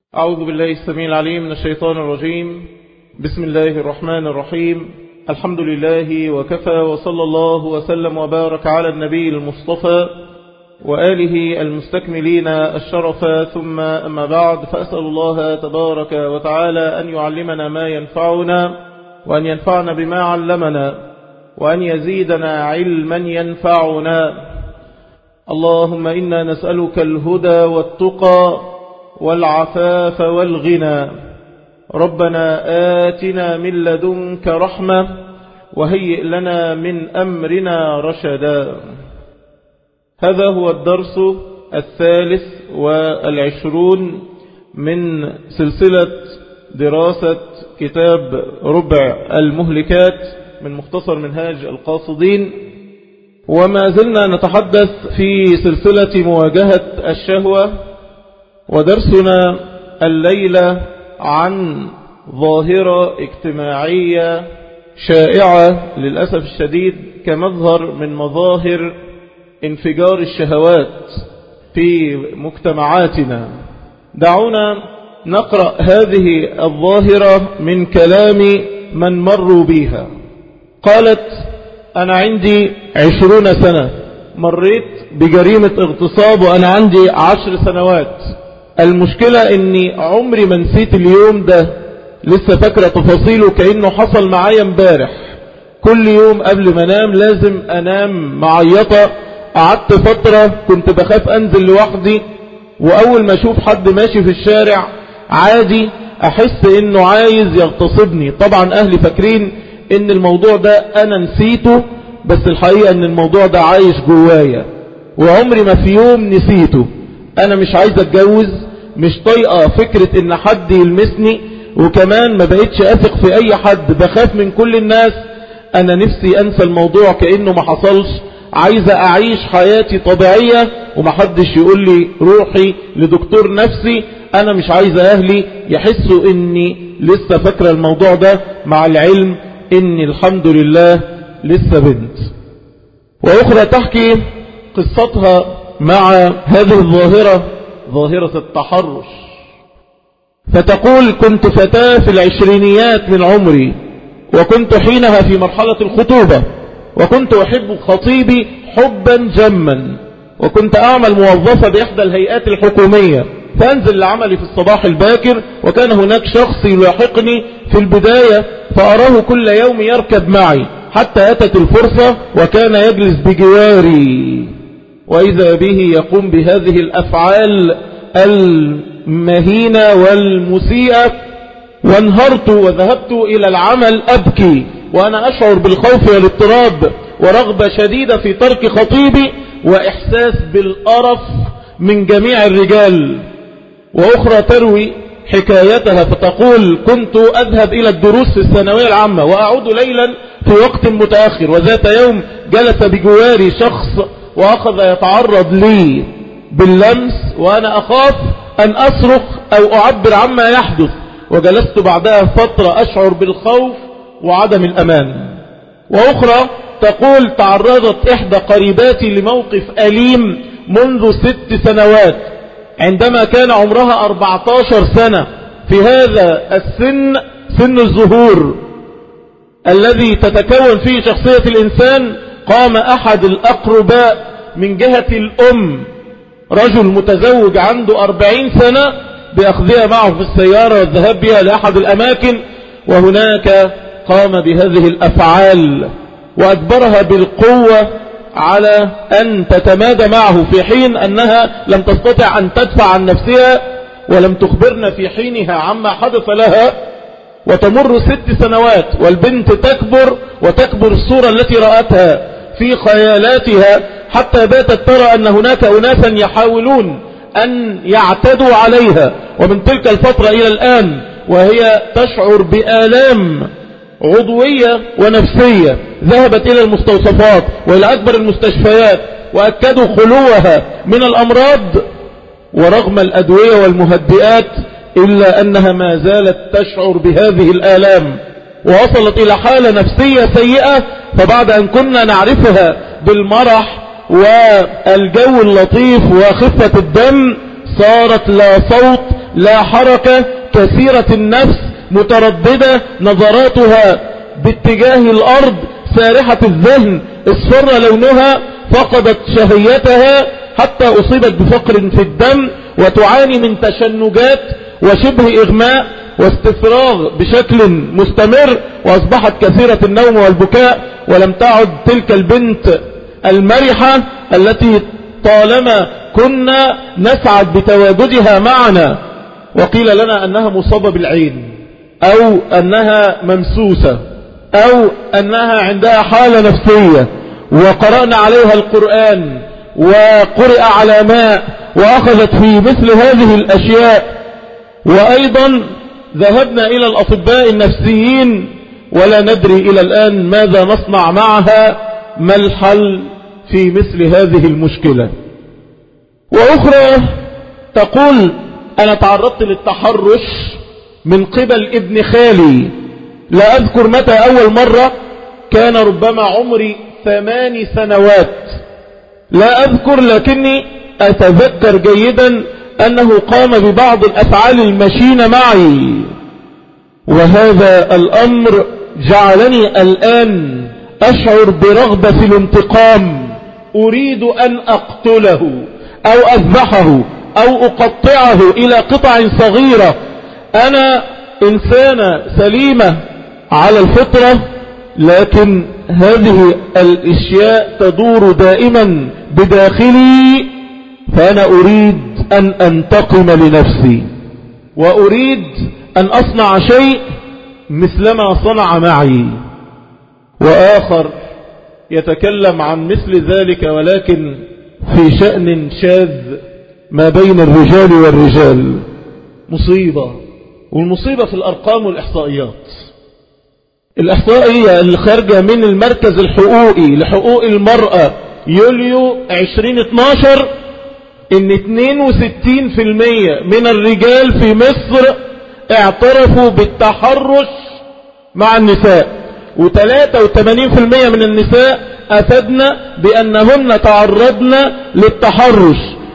أعوذ بالله السميع العليم من الشيطان الرجيم بسم الله الرحمن الرحيم الحمد لله وكفى وصلى الله وسلم وبارك على النبي المصطفى وآله المستكملين الشرف ثم أما بعد فأسأل الله تبارك وتعالى أن يعلمنا ما ينفعنا وأن ينفعنا بما علمنا وأن يزيدنا علما ينفعنا اللهم إنا نسألك الهدى والتقى والعفاف والغنى ربنا آتنا من لدنك رحمة وهيئ لنا من أمرنا رشدا هذا هو الدرس الثالث والعشرون من سلسلة دراسة كتاب ربع المهلكات من مختصر منهاج القاصدين وما زلنا نتحدث في سلسلة مواجهة الشهوة ودرسنا الليلة عن ظاهرة اجتماعية شائعة للأسف الشديد كمظهر من مظاهر انفجار الشهوات في مجتمعاتنا دعونا نقرأ هذه الظاهرة من كلام من مروا بها قالت أنا عندي عشرون سنة مريت بجريمة اغتصاب وأنا عندي عشر سنوات المشكلة اني عمري ما نسيت اليوم ده لسه فاكرة تفاصيله كأنه حصل معايا امبارح كل يوم قبل ما انام لازم انام معيطة قعدت فترة كنت بخاف انزل لوحدي واول ما اشوف حد ماشي في الشارع عادي احس انه عايز يغتصبني طبعا اهلي فاكرين ان الموضوع ده انا نسيته بس الحقيقة ان الموضوع ده عايش جوايا وعمري ما في يوم نسيته انا مش عايز اتجوز مش طايقة فكرة ان حد يلمسني وكمان ما بقيتش اثق في اي حد بخاف من كل الناس انا نفسي انسى الموضوع كأنه ما حصلش عايزة اعيش حياتي طبيعية ومحدش يقول لي روحي لدكتور نفسي انا مش عايزة اهلي يحسوا اني لسه فاكرة الموضوع ده مع العلم اني الحمد لله لسه بنت واخرى تحكي قصتها مع هذه الظاهرة ظاهرة التحرش فتقول كنت فتاة في العشرينيات من عمري وكنت حينها في مرحلة الخطوبة وكنت أحب خطيبي حبا جما وكنت أعمل موظفة بإحدى الهيئات الحكومية فأنزل لعملي في الصباح الباكر وكان هناك شخص يلاحقني في البداية فأراه كل يوم يركب معي حتى أتت الفرصة وكان يجلس بجواري وإذا به يقوم بهذه الأفعال المهينة والمسيئة وانهرت وذهبت إلى العمل أبكي وأنا أشعر بالخوف والاضطراب ورغبة شديدة في ترك خطيبي وإحساس بالقرف من جميع الرجال وأخرى تروي حكايتها فتقول كنت أذهب إلى الدروس في الثانوية العامة وأعود ليلا في وقت متأخر وذات يوم جلس بجواري شخص وأخذ يتعرض لي باللمس وأنا أخاف أن أصرخ أو أعبر عما يحدث وجلست بعدها فترة أشعر بالخوف وعدم الأمان وأخرى تقول تعرضت إحدى قريباتي لموقف أليم منذ ست سنوات عندما كان عمرها 14 سنة في هذا السن سن الظهور الذي تتكون فيه شخصية الإنسان قام أحد الأقرباء من جهة الأم رجل متزوج عنده أربعين سنة بأخذها معه في السيارة والذهاب بها لأحد الأماكن وهناك قام بهذه الأفعال وأجبرها بالقوة على أن تتمادى معه في حين أنها لم تستطع أن تدفع عن نفسها ولم تخبرنا في حينها عما حدث لها وتمر ست سنوات والبنت تكبر وتكبر الصورة التي رأتها في خيالاتها حتى باتت ترى أن هناك أناسا يحاولون أن يعتدوا عليها ومن تلك الفترة إلى الآن وهي تشعر بآلام عضوية ونفسية ذهبت إلى المستوصفات وإلى أكبر المستشفيات وأكدوا خلوها من الأمراض ورغم الأدوية والمهدئات إلا أنها ما زالت تشعر بهذه الآلام ووصلت إلى حالة نفسية سيئة فبعد أن كنا نعرفها بالمرح والجو اللطيف وخفة الدم صارت لا صوت لا حركة كثيرة النفس مترددة نظراتها باتجاه الأرض سارحة الذهن اصفر لونها فقدت شهيتها حتى أصيبت بفقر في الدم وتعاني من تشنجات وشبه إغماء واستفراغ بشكل مستمر وأصبحت كثيرة النوم والبكاء ولم تعد تلك البنت المرحة التي طالما كنا نسعد بتواجدها معنا وقيل لنا أنها مصابة بالعين أو أنها ممسوسة أو أنها عندها حالة نفسية وقرأنا عليها القرآن وقرئ على ماء وأخذت في مثل هذه الأشياء وأيضا ذهبنا إلى الأطباء النفسيين ولا ندري إلى الآن ماذا نصنع معها ما الحل في مثل هذه المشكلة وأخرى تقول أنا تعرضت للتحرش من قبل ابن خالي لا أذكر متى أول مرة كان ربما عمري ثمان سنوات لا أذكر لكني أتذكر جيدا أنه قام ببعض الأفعال المشينة معي وهذا الأمر جعلني الآن أشعر برغبة في الانتقام أريد أن أقتله أو أذبحه أو أقطعه إلى قطع صغيرة أنا إنسانة سليمة على الفطرة لكن هذه الاشياء تدور دائما بداخلي فانا اريد ان انتقم لنفسي واريد ان اصنع شيء مثلما صنع معي واخر يتكلم عن مثل ذلك ولكن في شأن شاذ ما بين الرجال والرجال مصيبة والمصيبة في الأرقام والإحصائيات الإحصائية اللي خارجة من المركز الحقوقي لحقوق المرأة يوليو 2012 ان 62% من الرجال في مصر اعترفوا بالتحرش مع النساء و83% من النساء أفدنا بأنهن تعرضن للتحرش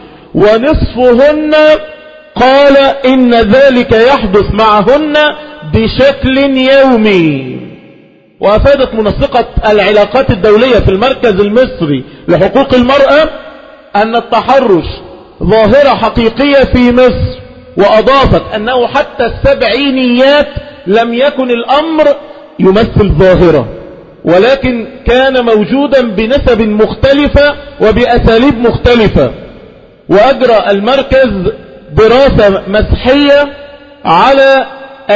ونصفهن قال إن ذلك يحدث معهن بشكل يومي وأفادت منسقة العلاقات الدولية في المركز المصري لحقوق المرأة أن التحرش ظاهرة حقيقية في مصر وأضافت أنه حتى السبعينيات لم يكن الأمر يمثل ظاهرة ولكن كان موجودا بنسب مختلفة وبأساليب مختلفة وأجرى المركز دراسة مسحية على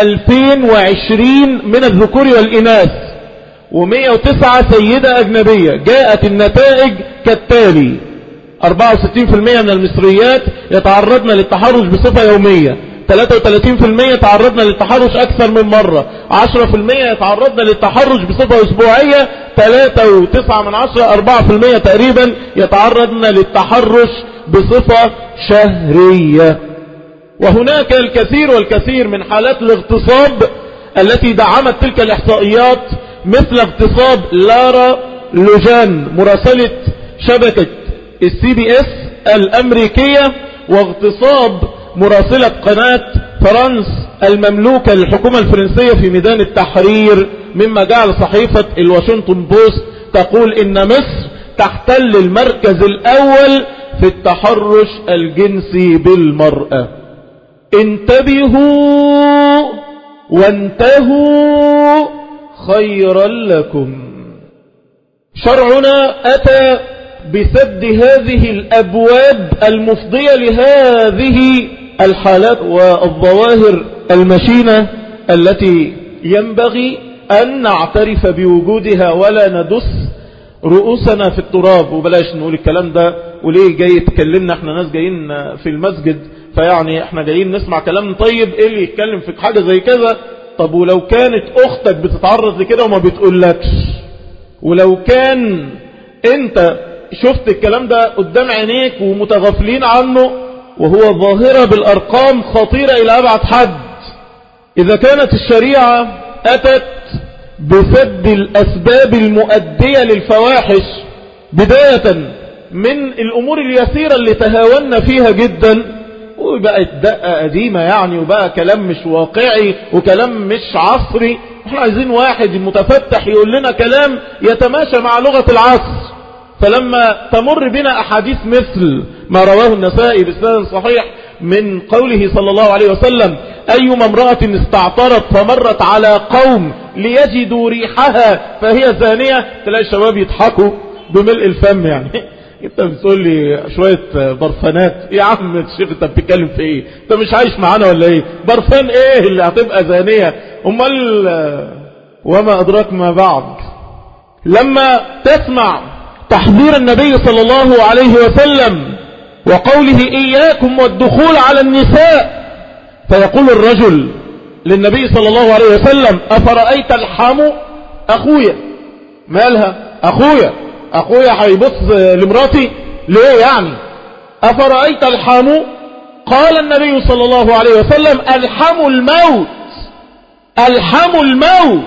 2020 من الذكور والإناث و109 سيدة أجنبية جاءت النتائج كالتالي 64% من المصريات يتعرضن للتحرش بصفة يومية 33% تعرضنا للتحرش أكثر من مرة 10% يتعرضن للتحرش بصفة أسبوعية 3.9 من 10 4% تقريبا يتعرضن للتحرش بصفة شهرية وهناك الكثير والكثير من حالات الاغتصاب التي دعمت تلك الإحصائيات مثل اغتصاب لارا لوجان مراسلة شبكة السي بي اس الأمريكية واغتصاب مراسلة قناة فرنس المملوكة للحكومة الفرنسية في ميدان التحرير مما جعل صحيفة الواشنطن بوست تقول إن مصر تحتل المركز الأول في التحرش الجنسي بالمرأة انتبهوا وانتهوا خيرا لكم شرعنا أتى بسد هذه الأبواب المفضية لهذه الحالات والظواهر المشينة التي ينبغي أن نعترف بوجودها ولا ندس رؤوسنا في التراب وبلاش نقول الكلام ده وليه جاي تكلمنا احنا ناس جايين في المسجد فيعني احنا جايين نسمع كلام طيب ايه اللي يتكلم في حاجة زي كذا طب ولو كانت اختك بتتعرض لكده وما بتقولكش ولو كان انت شفت الكلام ده قدام عينيك ومتغافلين عنه وهو ظاهرة بالارقام خطيرة الى ابعد حد اذا كانت الشريعة اتت بسد الاسباب المؤدية للفواحش بداية من الامور اليسيرة اللي تهاونا فيها جدا وبقت دقة قديمة يعني وبقى كلام مش واقعي وكلام مش عصري احنا عايزين واحد متفتح يقول لنا كلام يتماشى مع لغة العصر فلما تمر بنا أحاديث مثل ما رواه النسائي بسناد صحيح من قوله صلى الله عليه وسلم أيما امرأة استعطرت فمرت على قوم ليجدوا ريحها فهي زانية تلاقي الشباب يضحكوا بملء الفم يعني انت بتقول لي شوية برفانات يا عم الشيخ انت بتتكلم في ايه انت مش عايش معانا ولا ايه برفان ايه اللي هتبقى زانية امال وما ادراك ما بعد لما تسمع تحذير النبي صلى الله عليه وسلم وقوله إياكم والدخول على النساء فيقول الرجل للنبي صلى الله عليه وسلم أفرأيت الحم أخويا مالها أخويا أخويا هيبص لمراتي ليه يعني أفرأيت الحم قال النبي صلى الله عليه وسلم الحم الموت الحم الموت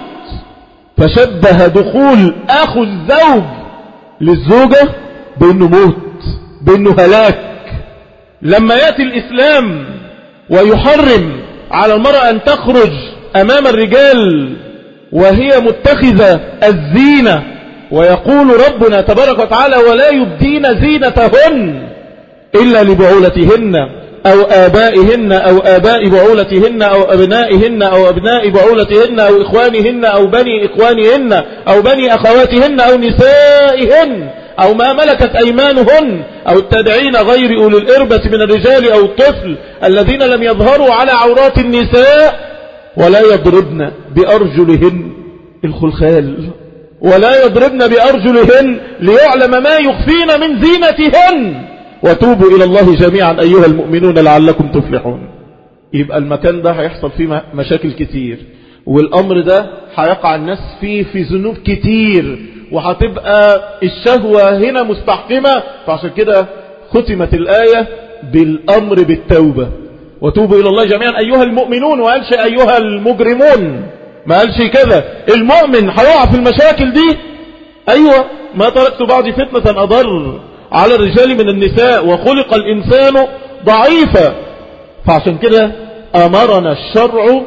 فشبه دخول أخو الزوج للزوجة بأنه موت بأنه هلاك لما يأتي الإسلام ويحرم على المرأة أن تخرج أمام الرجال وهي متخذة الزينة ويقول ربنا تبارك وتعالى ولا يبدين زينتهن إلا لبعولتهن أو آبائهن أو آباء بعولتهن أو أبنائهن أو أبناء بعولتهن أو إخوانهن أو بني إخوانهن أو بني أخواتهن أو نسائهن أو ما ملكت أيمانهن أو التابعين غير أولي الإربة من الرجال أو الطفل الذين لم يظهروا على عورات النساء ولا يضربن بأرجلهن الخلخال ولا يضربن بأرجلهن ليعلم ما يخفين من زينتهن وتوبوا إلى الله جميعا أيها المؤمنون لعلكم تفلحون يبقى المكان ده هيحصل فيه مشاكل كتير والأمر ده هيقع الناس فيه في ذنوب كتير وهتبقى الشهوة هنا مستحكمة فعشان كده ختمت الآية بالأمر بالتوبة وتوبوا إلى الله جميعا أيها المؤمنون وقالش أيها المجرمون ما قالش كذا المؤمن هيقع في المشاكل دي أيوة ما تركت بعضي فتنة أضر على الرجال من النساء وخلق الإنسان ضعيفا فعشان كده أمرنا الشرع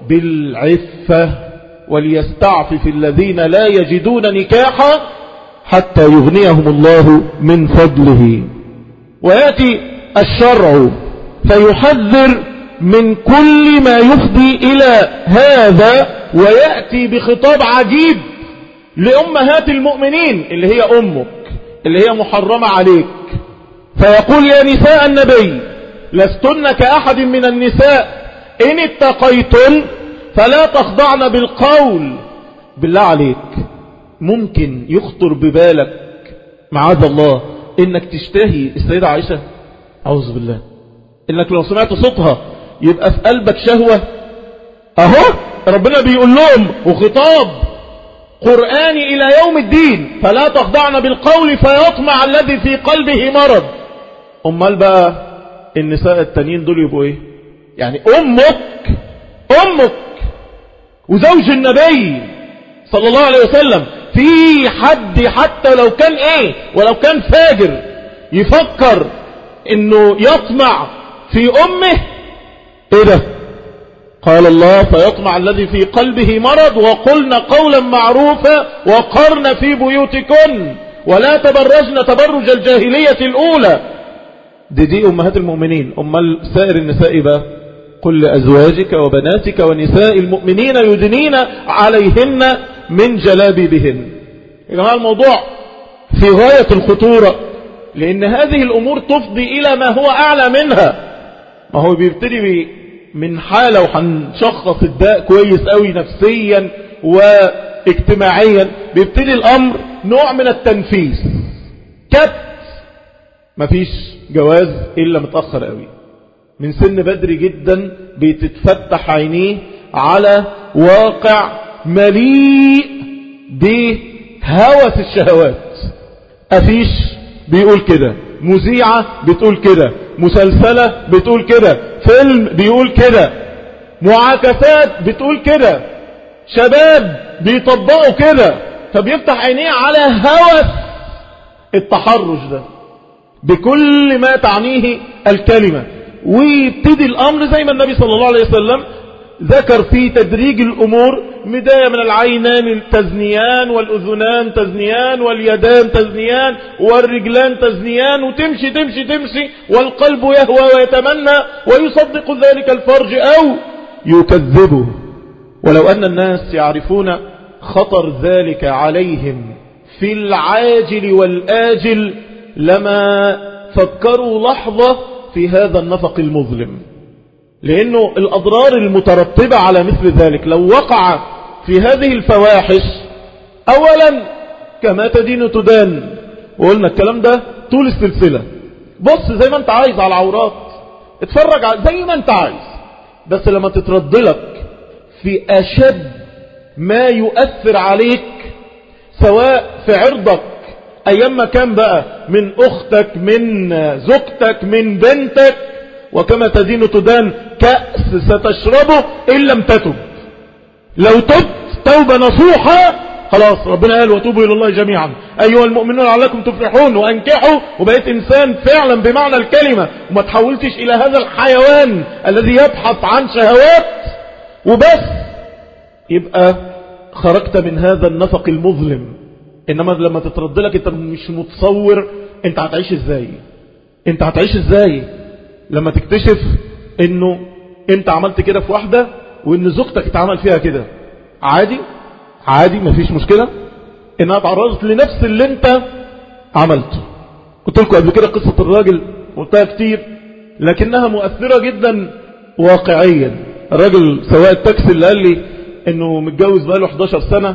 بالعفة وليستعفف الذين لا يجدون نكاحا حتى يغنيهم الله من فضله ويأتي الشرع فيحذر من كل ما يفضي إلى هذا ويأتي بخطاب عجيب لأمهات المؤمنين اللي هي أمك اللي هي محرمة عليك فيقول يا نساء النبي لستن كأحد من النساء إن اتقيتن فلا تخضعن بالقول بالله عليك ممكن يخطر ببالك معاذ الله انك تشتهي السيدة عائشة أعوذ بالله انك لو سمعت صوتها يبقى في قلبك شهوة اهو ربنا بيقول لهم وخطاب قرآني إلى يوم الدين فلا تخضعن بالقول فيطمع الذي في قلبه مرض أمال بقى النساء التانيين دول يبقوا إيه يعني أمك أمك وزوج النبي صلى الله عليه وسلم في حد حتى لو كان ايه ولو كان فاجر يفكر انه يطمع في امه ايه ده قال الله فيطمع الذي في قلبه مرض وقلنا قولا معروفا وقرن في بيوتكن ولا تبرجن تبرج الجاهلية الأولى دي دي أمهات المؤمنين أمال سائر النساء بقى قل لأزواجك وبناتك ونساء المؤمنين يدنين عليهن من جلابيبهن يا جماعة الموضوع في غاية الخطورة لأن هذه الأمور تفضي إلى ما هو أعلى منها ما هو بيبتدي من حالة وهنشخص الداء كويس قوي نفسيا واجتماعيا بيبتدي الأمر نوع من التنفيس كت مفيش جواز إلا متأخر قوي من سن بدري جدا بتتفتح عينيه على واقع مليء بهوس الشهوات أفيش بيقول كده مذيعة بتقول كده مسلسلة بتقول كده فيلم بيقول كده معاكسات بتقول كده شباب بيطبقوا كده فبيفتح عينيه على هوس التحرش ده بكل ما تعنيه الكلمة ويبتدي الأمر زي ما النبي صلى الله عليه وسلم ذكر في تدريج الأمور بداية من العينان تزنيان والأذنان تزنيان واليدان تزنيان والرجلان تزنيان وتمشي تمشي تمشي والقلب يهوى ويتمنى ويصدق ذلك الفرج أو يكذبه ولو أن الناس يعرفون خطر ذلك عليهم في العاجل والآجل لما فكروا لحظة في هذا النفق المظلم لأنه الأضرار المترتبة على مثل ذلك لو وقع في هذه الفواحش أولا كما تدين تدان وقلنا الكلام ده طول السلسلة بص زي ما انت عايز على العورات اتفرج على زي ما انت عايز بس لما تتردلك في أشد ما يؤثر عليك سواء في عرضك أيام ما كان بقى من أختك من زوجتك من بنتك وكما تدين تدان كأس ستشربه إن لم تتب لو تبت توبة نصوحة خلاص ربنا قال وتوبوا إلى الله جميعا أيها المؤمنون عليكم تفلحون وأنكحوا وبقيت إنسان فعلا بمعنى الكلمة وما تحولتش إلى هذا الحيوان الذي يبحث عن شهوات وبس يبقى خرجت من هذا النفق المظلم إنما لما تتردلك أنت مش متصور أنت هتعيش إزاي أنت هتعيش إزاي لما تكتشف أنه أنت عملت كده في واحدة وأن زوجتك اتعمل فيها كده عادي عادي مفيش مشكلة انها تعرضت لنفس اللي انت عملته قلت لكم قبل كده قصة الراجل قلتها كتير لكنها مؤثرة جدا واقعيا الراجل سواء التاكسي اللي قال لي انه متجوز بقاله 11 سنة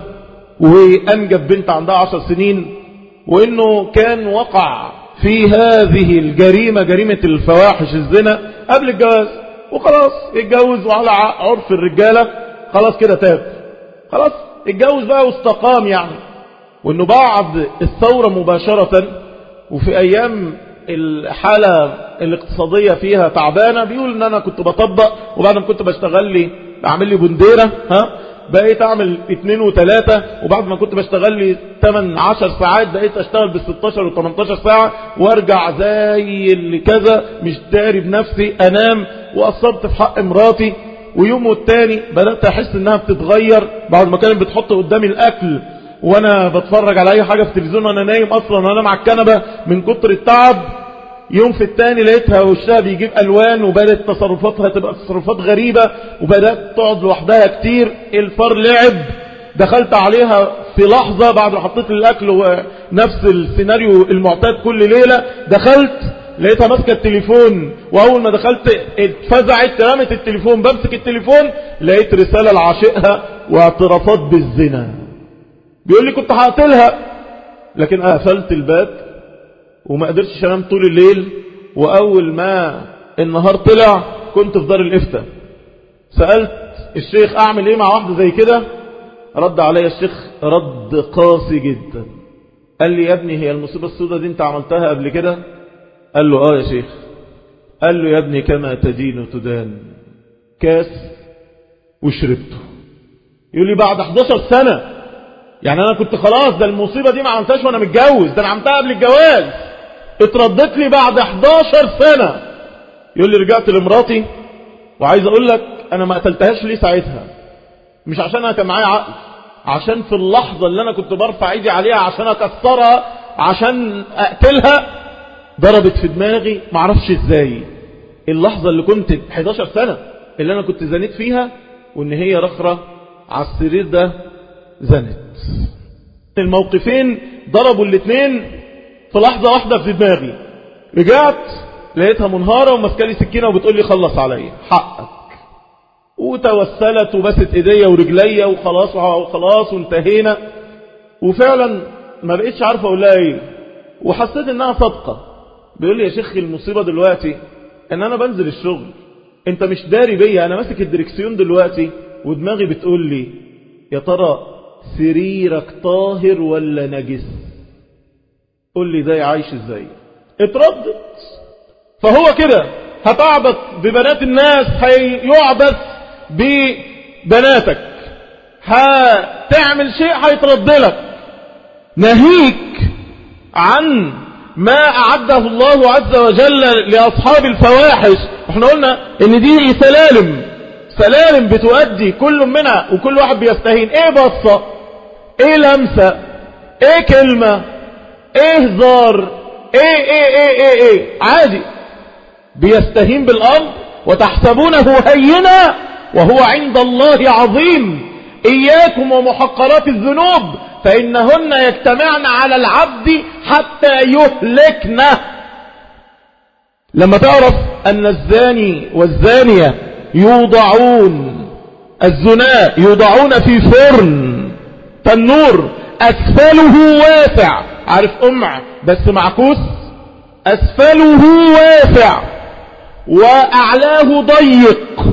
وانجب بنت عندها 10 سنين وانه كان وقع في هذه الجريمة جريمة الفواحش الزنا قبل الجواز وخلاص اتجوز وعلى عرف الرجالة خلاص كده تاب خلاص اتجوز بقى واستقام يعني وانه بعد الثورة مباشرة وفي ايام الحالة الاقتصادية فيها تعبانة بيقول ان انا كنت بطبق وبعد ما كنت بشتغل لي بعمل لي بنديرة ها بقيت اعمل اتنين وتلاتة وبعد ما كنت بشتغل لي 8 10 ساعات بقيت اشتغل بال 16 و 18 ساعة وارجع زي اللي كذا مش داري بنفسي انام واصبت في حق مراتي ويوم والتاني بدأت احس انها بتتغير بعد ما كانت بتحط قدامي الاكل وانا بتفرج على اي حاجة في التلفزيون وانا نايم اصلا وانا مع الكنبة من كتر التعب يوم في التاني لقيتها وشها بيجيب الوان وبدأت تصرفاتها تبقى تصرفات غريبة وبدأت تقعد لوحدها كتير الفار لعب دخلت عليها في لحظة بعد ما حطيت الاكل ونفس السيناريو المعتاد كل ليلة دخلت لقيتها ماسكه التليفون واول ما دخلت اتفزعت رمت التليفون بمسك التليفون لقيت رساله لعاشقها واعترافات بالزنا بيقول لي كنت هقتلها لكن قفلت الباب وما قدرتش انام طول الليل واول ما النهار طلع كنت في دار الافتاء سالت الشيخ اعمل ايه مع واحده زي كده رد عليا الشيخ رد قاسي جدا قال لي يا ابني هي المصيبه السوداء دي انت عملتها قبل كده قال له اه يا شيخ قال له يا ابني كما تدين تدان كاس وشربته يقول لي بعد 11 سنة يعني انا كنت خلاص ده المصيبة دي ما عملتهاش وانا متجوز ده انا عملتها قبل الجواز اتردت لي بعد 11 سنة يقول لي رجعت لمراتي وعايز اقول لك انا ما قتلتهاش ليه ساعتها مش عشان انا كان معايا عقل عشان في اللحظة اللي انا كنت برفع ايدي عليها عشان اكسرها عشان اقتلها ضربت في دماغي معرفش ازاي اللحظة اللي كنت 11 سنة اللي انا كنت زنيت فيها وان هي رخرة على السرير ده زنت الموقفين ضربوا الاثنين في لحظة واحدة في دماغي رجعت لقيتها منهارة ومسكالي سكينة وبتقول لي خلص عليا حقك وتوسلت وبست ايديا ورجليا وخلاص وخلاص وانتهينا وفعلا ما بقيتش عارفة اقول لها ايه وحسيت انها صدقة بيقول لي يا شيخ المصيبة دلوقتي ان انا بنزل الشغل انت مش داري بيا انا ماسك الدركسيون دلوقتي ودماغي بتقول لي يا ترى سريرك طاهر ولا نجس قول لي ده عايش ازاي اتردد فهو كده هتعبث ببنات الناس هيعبث ببناتك هتعمل شيء هيتردلك ناهيك عن ما أعده الله عز وجل لأصحاب الفواحش احنا قلنا ان دي سلالم سلالم بتؤدي كل منها وكل واحد بيستهين ايه بصة ايه لمسة ايه كلمة ايه هزار ايه ايه ايه ايه ايه عادي بيستهين بالامر وتحسبونه هينا وهو عند الله عظيم إياكم ومحقرات الذنوب فإنهن يجتمعن على العبد حتى يهلكنه لما تعرف أن الزاني والزانية يوضعون الزناء يوضعون في فرن تنور أسفله واسع عارف أمع بس معكوس أسفله واسع وأعلاه ضيق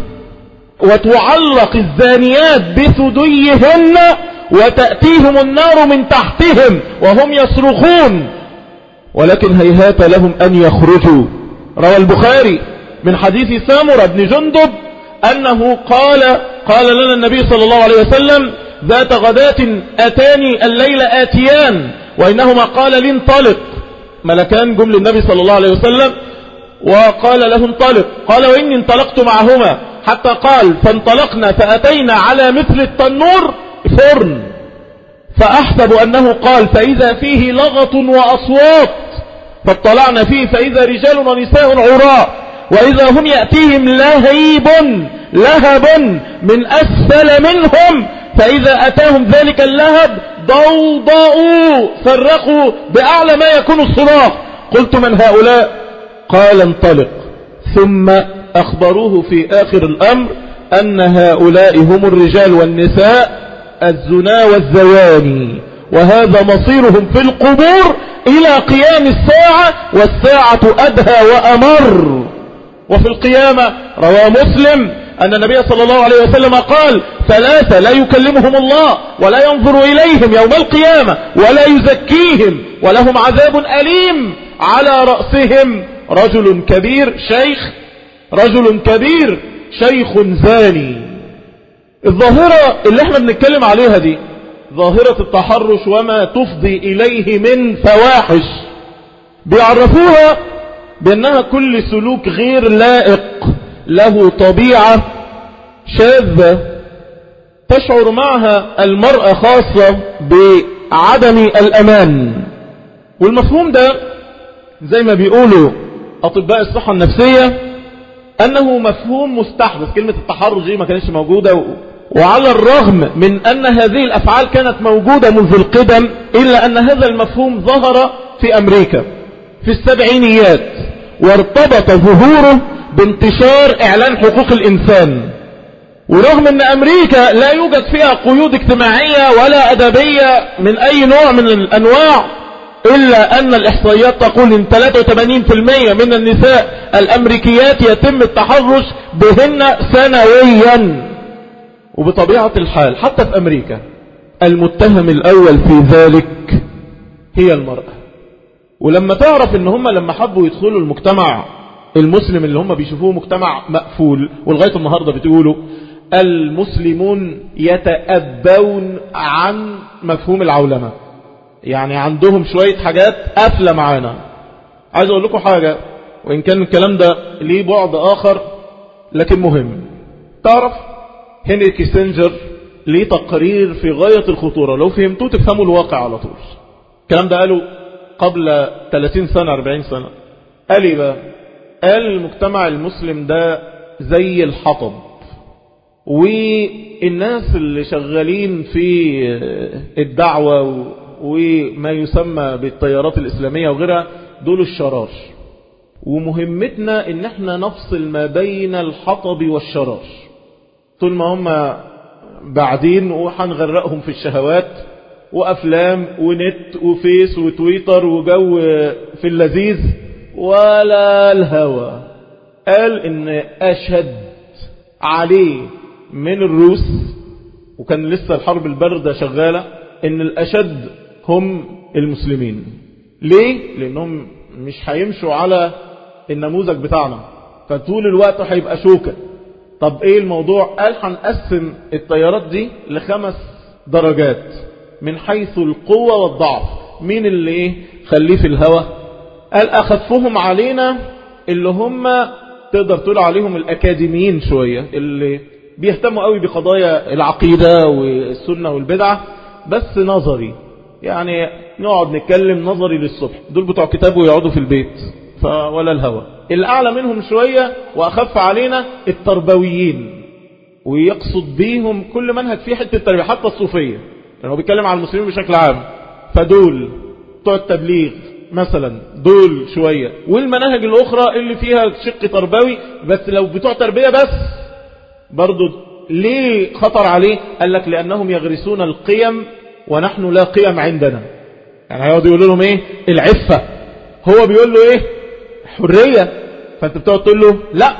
وتعلق الزانيات بثديهن وتأتيهم النار من تحتهم وهم يصرخون ولكن هيهات لهم أن يخرجوا روى البخاري من حديث سامر بن جندب أنه قال قال لنا النبي صلى الله عليه وسلم ذات غداة أتاني الليل آتيان وإنهما قال لي انطلق ملكان جمل النبي صلى الله عليه وسلم وقال له انطلق قال وإني انطلقت معهما حتى قال فانطلقنا فأتينا على مثل التنور فرن فأحسب أنه قال فإذا فيه لغط وأصوات فاطلعنا فيه فإذا رجال ونساء عراء وإذا هم يأتيهم لهيب لهب من أسفل منهم فإذا أتاهم ذلك اللهب ضوضاءوا صرخوا بأعلى ما يكون الصراخ قلت من هؤلاء قال انطلق ثم أخبروه في آخر الأمر أن هؤلاء هم الرجال والنساء الزنا والزواني وهذا مصيرهم في القبور إلى قيام الساعة والساعة أدهى وأمر وفي القيامة روى مسلم أن النبي صلى الله عليه وسلم قال ثلاثة لا يكلمهم الله ولا ينظر إليهم يوم القيامة ولا يزكيهم ولهم عذاب أليم على رأسهم رجل كبير شيخ رجل كبير شيخ زاني الظاهرة اللي احنا بنتكلم عليها دي ظاهرة التحرش وما تفضي إليه من فواحش بيعرفوها بأنها كل سلوك غير لائق له طبيعة شاذة تشعر معها المرأة خاصة بعدم الأمان والمفهوم ده زي ما بيقولوا أطباء الصحة النفسية أنه مفهوم مستحدث كلمة التحرش دي ما كانتش موجودة و... وعلى الرغم من أن هذه الأفعال كانت موجودة منذ القدم إلا أن هذا المفهوم ظهر في أمريكا في السبعينيات وارتبط ظهوره بانتشار إعلان حقوق الإنسان ورغم أن أمريكا لا يوجد فيها قيود اجتماعية ولا أدبية من أي نوع من الأنواع إلا أن الإحصائيات تقول أن 83% من النساء الأمريكيات يتم التحرش بهن سنويا وبطبيعة الحال حتى في أمريكا المتهم الأول في ذلك هي المرأة ولما تعرف ان هم لما حبوا يدخلوا المجتمع المسلم اللي هم بيشوفوه مجتمع مقفول ولغاية النهاردة بتقولوا المسلمون يتأبون عن مفهوم العولمة يعني عندهم شوية حاجات قافلة معانا عايز اقول لكم حاجة وان كان الكلام ده ليه بعد اخر لكن مهم تعرف هنري كيسنجر ليه تقرير في غاية الخطورة لو فهمتوه تفهموا الواقع على طول الكلام ده قاله قبل 30 سنة 40 سنة قال ايه بقى قال المجتمع المسلم ده زي الحطب والناس اللي شغالين في الدعوة وما يسمى بالتيارات الإسلامية وغيرها دول الشرار ومهمتنا ان احنا نفصل ما بين الحطب والشرار طول ما هم بعدين وحنغرقهم في الشهوات وأفلام ونت وفيس وتويتر وجو في اللذيذ ولا الهوى قال ان أشد عليه من الروس وكان لسه الحرب الباردة شغالة ان الأشد هم المسلمين ليه؟ لأنهم مش هيمشوا على النموذج بتاعنا فطول الوقت هيبقى شوكة طب ايه الموضوع قال هنقسم التيارات دي لخمس درجات من حيث القوة والضعف مين اللي ايه خليه في الهوى قال اخفهم علينا اللي هم تقدر تقول عليهم الأكاديميين شوية اللي بيهتموا قوي بقضايا العقيدة والسنة والبدعة بس نظري يعني نقعد نتكلم نظري للصبح دول بتوع كتاب ويقعدوا في البيت ولا الهوى الأعلى منهم شوية وأخف علينا التربويين ويقصد بيهم كل منهج فيه حتة التربية حتى الصوفية يعني هو بيتكلم عن المسلمين بشكل عام فدول بتوع التبليغ مثلا دول شوية والمناهج الأخرى اللي فيها شق تربوي بس لو بتوع تربية بس برضو ليه خطر عليه قال لك لأنهم يغرسون القيم ونحن لا قيم عندنا يعني هيقعد يقول لهم ايه العفة هو بيقول له ايه حرية فانت بتقعد تقول له لا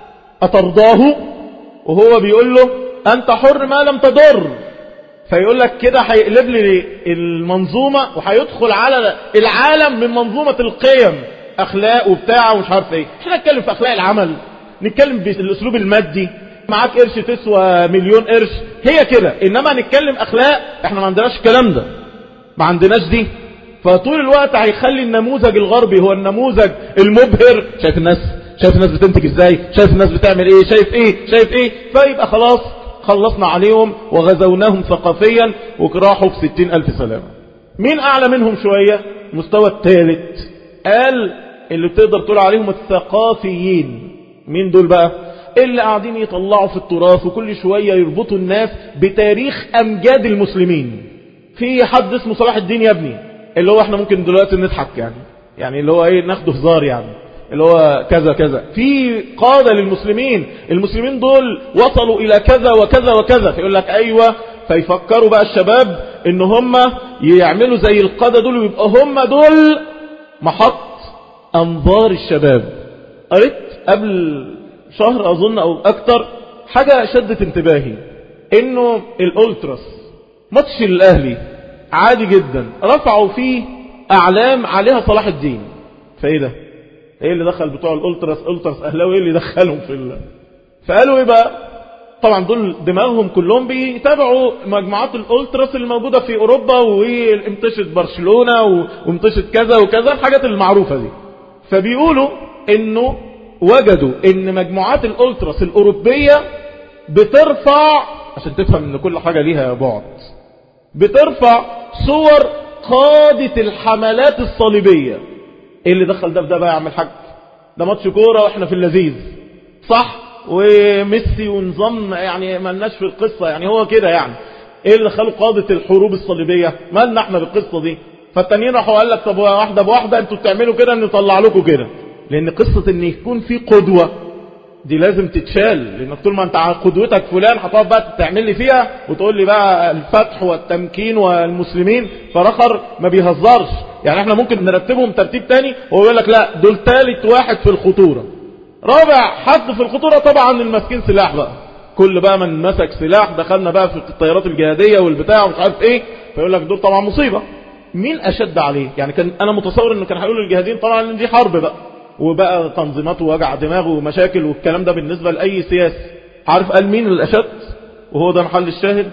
أترضاه وهو بيقول له أنت حر ما لم تضر فيقول لك كده هيقلب لي المنظومة وهيدخل على العالم من منظومة القيم أخلاق وبتاع ومش عارف ايه احنا نتكلم في أخلاق العمل نتكلم بالأسلوب المادي معاك قرش تسوى مليون قرش هي كده إنما نتكلم أخلاق احنا ما عندناش الكلام ده ما عندناش دي فطول الوقت هيخلي النموذج الغربي هو النموذج المبهر شايف الناس شايف الناس بتنتج ازاي شايف الناس بتعمل ايه شايف ايه شايف ايه فيبقى خلاص خلصنا عليهم وغزوناهم ثقافيا وراحوا في ستين ألف سلامة مين أعلى منهم شوية مستوى الثالث قال اللي بتقدر تقول عليهم الثقافيين مين دول بقى اللي قاعدين يطلعوا في التراث وكل شوية يربطوا الناس بتاريخ أمجاد المسلمين في حد اسمه صلاح الدين يا ابني اللي هو احنا ممكن دلوقتي نضحك يعني يعني اللي هو ايه ناخده هزار يعني اللي هو كذا كذا في قادة للمسلمين المسلمين دول وصلوا الى كذا وكذا وكذا فيقول لك ايوه فيفكروا بقى الشباب ان هم يعملوا زي القادة دول ويبقى هم دول محط انظار الشباب قريت قبل شهر اظن او اكتر حاجة شدت انتباهي انه الالتراس ماتش الاهلي عادي جدا رفعوا فيه اعلام عليها صلاح الدين فايه ده ايه اللي دخل بتوع الالتراس التراس اهلاوي ايه اللي دخلهم في ال... فقالوا ايه بقى طبعا دول دماغهم كلهم بيتابعوا مجموعات الالتراس اللي موجودة في اوروبا وامتشت برشلونة وامتشت كذا وكذا الحاجات المعروفة دي فبيقولوا انه وجدوا ان مجموعات الالتراس الاوروبية بترفع عشان تفهم ان كل حاجة ليها بعد بترفع صور قادة الحملات الصليبية ايه اللي دخل ده في ده بقى يا عم الحاج ده ماتش كورة واحنا في اللذيذ صح وميسي ونظام يعني ملناش في القصة يعني هو كده يعني ايه اللي دخلوا قادة الحروب الصليبية مالنا احنا بالقصة دي فالتانيين راحوا قال لك طب واحدة بواحدة انتوا بتعملوا كده نطلع لكم كده لان قصة ان يكون في قدوة دي لازم تتشال لانك طول ما انت على قدوتك فلان هتقعد بقى تعمل لي فيها وتقول لي بقى الفتح والتمكين والمسلمين فالاخر ما بيهزرش يعني احنا ممكن نرتبهم ترتيب تاني وهو يقول لك لا دول ثالث واحد في الخطورة رابع حد في الخطورة طبعا المسكين سلاح بقى كل بقى من مسك سلاح دخلنا بقى في الطيارات الجهادية والبتاع ومش عارف ايه فيقول لك دول طبعا مصيبة مين اشد عليه يعني كان انا متصور انه كان هيقولوا الجهاديين طبعا ان دي حرب بقى وبقى تنظيمات ووجع دماغ ومشاكل والكلام ده بالنسبة لأي سياسي عارف قال مين الأشد وهو ده محل الشاهد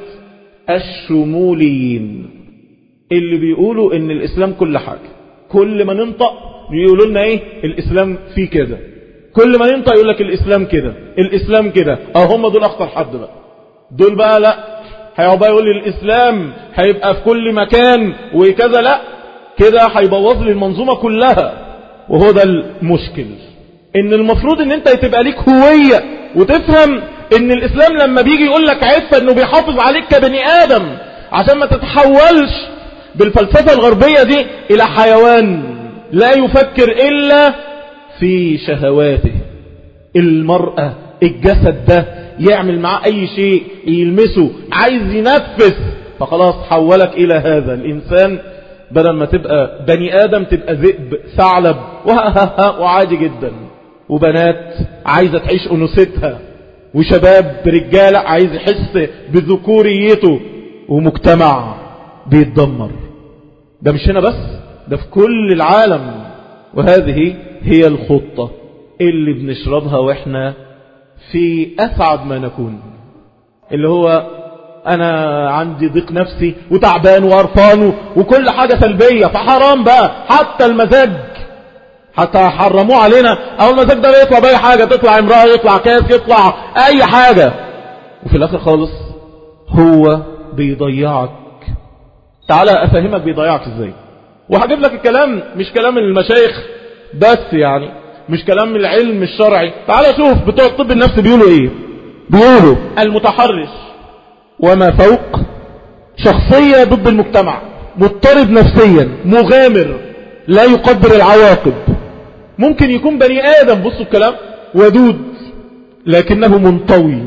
الشموليين اللي بيقولوا ان الإسلام كل حاجة كل ما ننطق يقولوا لنا ايه الإسلام فيه كده كل ما ننطق يقول لك الإسلام كده الإسلام كده اه هم دول أخطر حد بقى دول بقى لا هيقعد بقى يقول لي الإسلام هيبقى في كل مكان وكذا لا كده هيبوظ لي المنظومة كلها وهو ده المشكل ان المفروض ان انت تبقى ليك هوية وتفهم ان الاسلام لما بيجي يقول لك عفة انه بيحافظ عليك كبني ادم عشان ما تتحولش بالفلسفة الغربية دي الى حيوان لا يفكر الا في شهواته المرأة الجسد ده يعمل معاه اي شيء يلمسه عايز ينفس فخلاص حولك الى هذا الانسان بدل ما تبقى بني آدم تبقى ذئب ثعلب وعادي جدا وبنات عايزة تعيش أنوثتها وشباب رجالة عايز يحس بذكوريته ومجتمع بيتدمر ده مش هنا بس ده في كل العالم وهذه هي الخطة اللي بنشربها واحنا في أسعد ما نكون اللي هو انا عندي ضيق نفسي وتعبان وقرفان وكل حاجة سلبية فحرام بقى حتى المزاج حتى حرموه علينا اول ما ده يطلع باي حاجة تطلع امرأة يطلع كاس يطلع اي حاجة وفي الاخر خالص هو بيضيعك تعالى افهمك بيضيعك ازاي وهجيب لك الكلام مش كلام المشايخ بس يعني مش كلام العلم الشرعي تعالى شوف بتوع الطب النفسي بيقولوا ايه بيقولوا المتحرش وما فوق شخصية ضد المجتمع مضطرب نفسيا مغامر لا يقدر العواقب ممكن يكون بني آدم بصوا الكلام ودود لكنه منطوي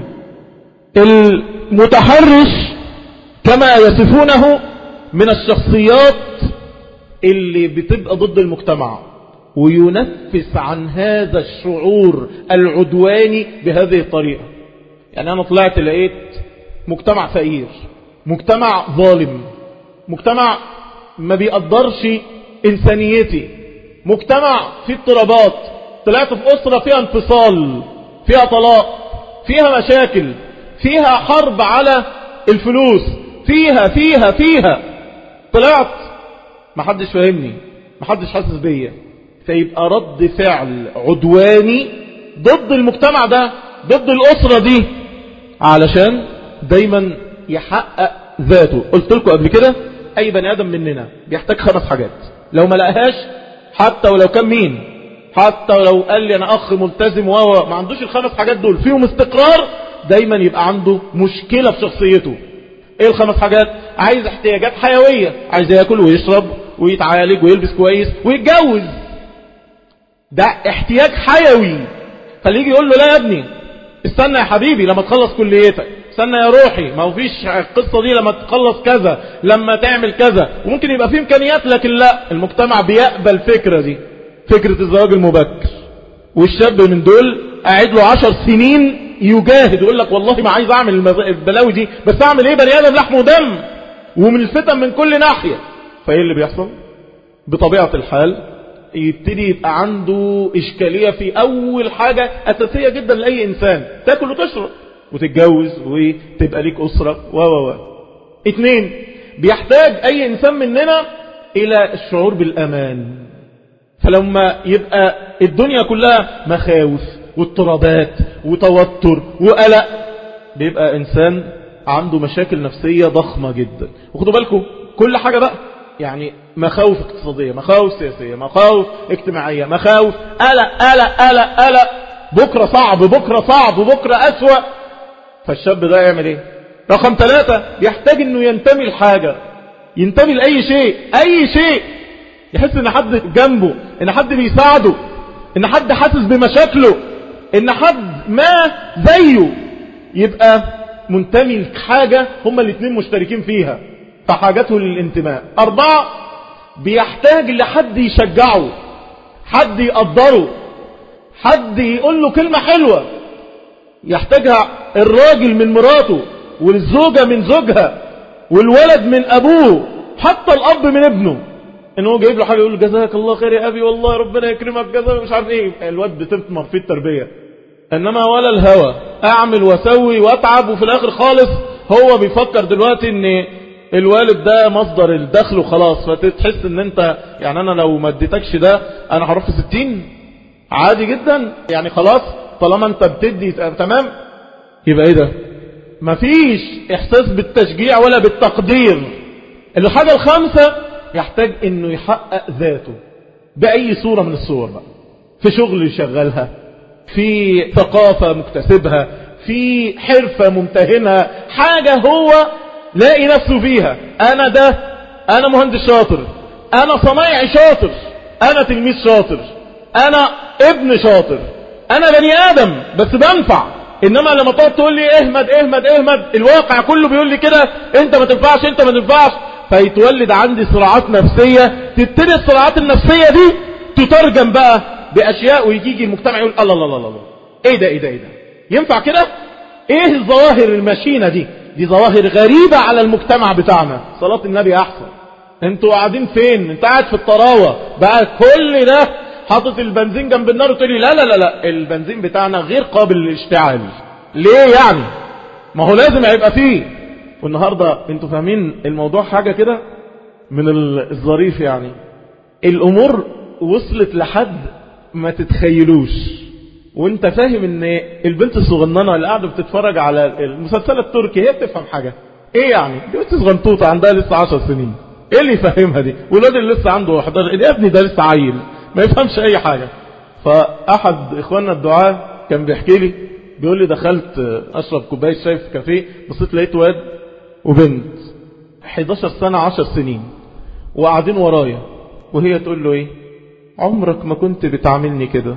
المتحرش كما يصفونه من الشخصيات اللي بتبقى ضد المجتمع وينفس عن هذا الشعور العدواني بهذه الطريقة يعني أنا طلعت لقيت مجتمع فقير مجتمع ظالم مجتمع ما بيقدرش إنسانيتي مجتمع فيه اضطرابات طلعت في أسرة فيها انفصال فيها طلاق فيها مشاكل فيها حرب على الفلوس فيها فيها فيها طلعت محدش فاهمني محدش حاسس بيا فيبقى رد فعل عدواني ضد المجتمع ده ضد الأسرة دي علشان دايما يحقق ذاته قلت لكم قبل كده أي بني آدم مننا بيحتاج خمس حاجات لو ما لقاهاش حتى ولو كان مين حتى ولو قال لي أنا أخ ملتزم وهو ما عندوش الخمس حاجات دول فيهم استقرار دايما يبقى عنده مشكلة في شخصيته ايه الخمس حاجات عايز احتياجات حيوية عايز ياكل ويشرب ويتعالج ويلبس كويس ويتجوز ده احتياج حيوي فاللي يجي يقول له لا يا ابني استنى يا حبيبي لما تخلص كليتك استنى يا روحي ما هو فيش القصة دي لما تخلص كذا لما تعمل كذا وممكن يبقى فيه امكانيات لكن لا المجتمع بيقبل الفكرة دي فكرة الزواج المبكر والشاب من دول قاعد له عشر سنين يجاهد ويقول لك والله ما عايز اعمل البلاوي دي بس اعمل ايه بني ادم لحم ودم ومن الفتن من كل ناحية فايه اللي بيحصل بطبيعة الحال يبتدي يبقى عنده اشكالية في اول حاجة اساسية جدا لاي انسان تاكل وتشرب وتتجوز وتبقى ليك اسرة و و و اتنين بيحتاج اي انسان مننا الى الشعور بالامان فلما يبقى الدنيا كلها مخاوف واضطرابات وتوتر وقلق بيبقى انسان عنده مشاكل نفسية ضخمة جدا وخدوا بالكم كل حاجة بقى يعني مخاوف اقتصادية مخاوف سياسية مخاوف اجتماعية مخاوف قلق قلق قلق قلق بكرة صعب بكرة صعب بكرة أسوأ فالشاب ده يعمل ايه رقم ثلاثة يحتاج انه ينتمي لحاجة ينتمي لأي شيء أي شيء يحس ان حد جنبه ان حد بيساعده ان حد حاسس بمشاكله ان حد ما زيه يبقى منتمي لحاجة هما الاثنين مشتركين فيها فحاجته للانتماء أربعة بيحتاج لحد يشجعه حد يقدره حد يقول له كلمة حلوة يحتاجها الراجل من مراته والزوجة من زوجها والولد من أبوه حتى الأب من ابنه ان هو جايب له حاجه يقول له جزاك الله خير يا ابي والله ربنا يكرمك جزاك مش عارف ايه الواد بتثمر في التربيه انما ولا الهوى اعمل واسوي واتعب وفي الاخر خالص هو بيفكر دلوقتي ان الوالد ده مصدر الدخل وخلاص فتحس ان انت يعني انا لو ما اديتكش ده انا هروح في ستين عادي جدا يعني خلاص طالما انت بتدي تمام يبقى ايه ده مفيش احساس بالتشجيع ولا بالتقدير الحاجة الخامسة يحتاج انه يحقق ذاته بأي صورة من الصور بقى في شغل يشغلها في ثقافة مكتسبها في حرفة ممتهنها حاجة هو لاقي نفسه فيها انا ده انا مهندس شاطر انا صنايعي شاطر انا تلميذ شاطر انا ابن شاطر انا بني ادم بس بنفع انما لما تقعد تقول لي اهمد اهمد اهمد الواقع كله بيقول لي كده انت ما تنفعش انت ما تنفعش فيتولد عندي صراعات نفسية تبتدي الصراعات النفسية دي تترجم بقى باشياء ويجي المجتمع يقول الله الله الله الله ايه ده ايه ده ايه ده ينفع كده ايه الظواهر المشينة دي دي ظواهر غريبة على المجتمع بتاعنا صلاة النبي احسن انتوا قاعدين فين انت قاعد في الطراوة بقى كل ده حاطط البنزين جنب النار وتقول لي لا لا لا لا البنزين بتاعنا غير قابل للاشتعال ليه يعني ما هو لازم هيبقى فيه والنهاردة انتوا فاهمين الموضوع حاجة كده من الظريف يعني الامور وصلت لحد ما تتخيلوش وانت فاهم ان البنت الصغننة اللي قاعدة بتتفرج على المسلسل التركي هي بتفهم حاجة ايه يعني دي بنت صغنطوطة عندها لسه عشر سنين ايه اللي يفهمها دي والواد اللي لسه عنده 11 يا ابني ده لسه عيل ما يفهمش اي حاجة فاحد اخواننا الدعاء كان بيحكي لي بيقول لي دخلت اشرب كوبايه شاي في كافيه بصيت لقيت واد وبنت 11 سنة 10 سنين وقاعدين ورايا وهي تقول له ايه عمرك ما كنت بتعاملني كده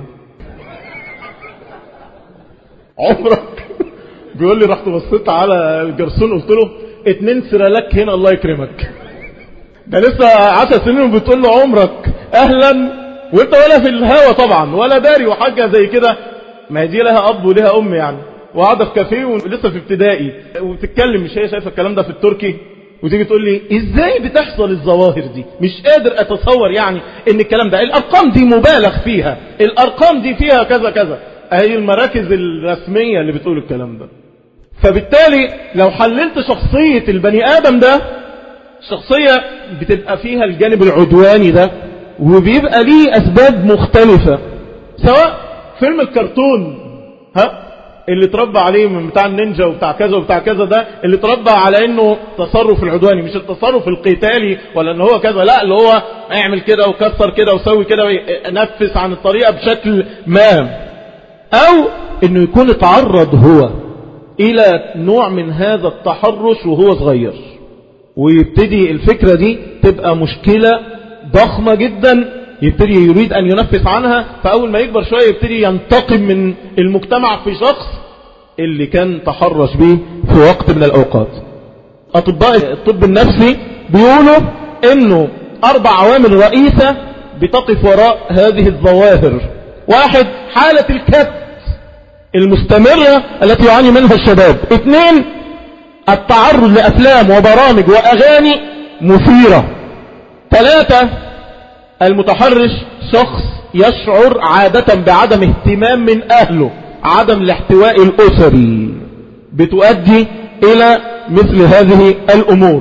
عمرك بيقول لي رحت بصيت على الجرسون قلت له اتنين سرالك هنا الله يكرمك ده لسه عشر سنين وبتقول له عمرك اهلا وانت ولا في الهوا طبعا ولا داري وحاجة زي كده ما هي دي لها اب ولها ام يعني وقاعدة في كافيه ولسه في ابتدائي وبتتكلم مش هي شايفة الكلام ده في التركي وتيجي تقول لي ازاي بتحصل الظواهر دي مش قادر اتصور يعني ان الكلام ده الارقام دي مبالغ فيها الارقام دي فيها كذا كذا اهي المراكز الرسمية اللي بتقول الكلام ده فبالتالي لو حللت شخصية البني ادم ده شخصية بتبقى فيها الجانب العدواني ده وبيبقى ليه اسباب مختلفة سواء فيلم الكرتون ها اللي تربى عليه من بتاع النينجا وبتاع كذا وبتاع كذا ده اللي تربى على انه تصرف العدواني مش التصرف القتالي ولا ان هو كذا لا اللي هو اعمل كده وكسر كده وسوي كده ونفس عن الطريقة بشكل ما او انه يكون اتعرض هو الى نوع من هذا التحرش وهو صغير ويبتدي الفكرة دي تبقى مشكلة ضخمة جدا يبتدي يريد أن ينفس عنها فأول ما يكبر شوية يبتدي ينتقم من المجتمع في شخص اللي كان تحرش به في وقت من الأوقات أطباء الطب النفسي بيقولوا أنه أربع عوامل رئيسة بتقف وراء هذه الظواهر واحد حالة الكت المستمرة التي يعاني منها الشباب اثنين التعرض لأفلام وبرامج وأغاني مثيرة ثلاثة المتحرش شخص يشعر عادة بعدم اهتمام من أهله عدم الاحتواء الأسري بتؤدي إلى مثل هذه الأمور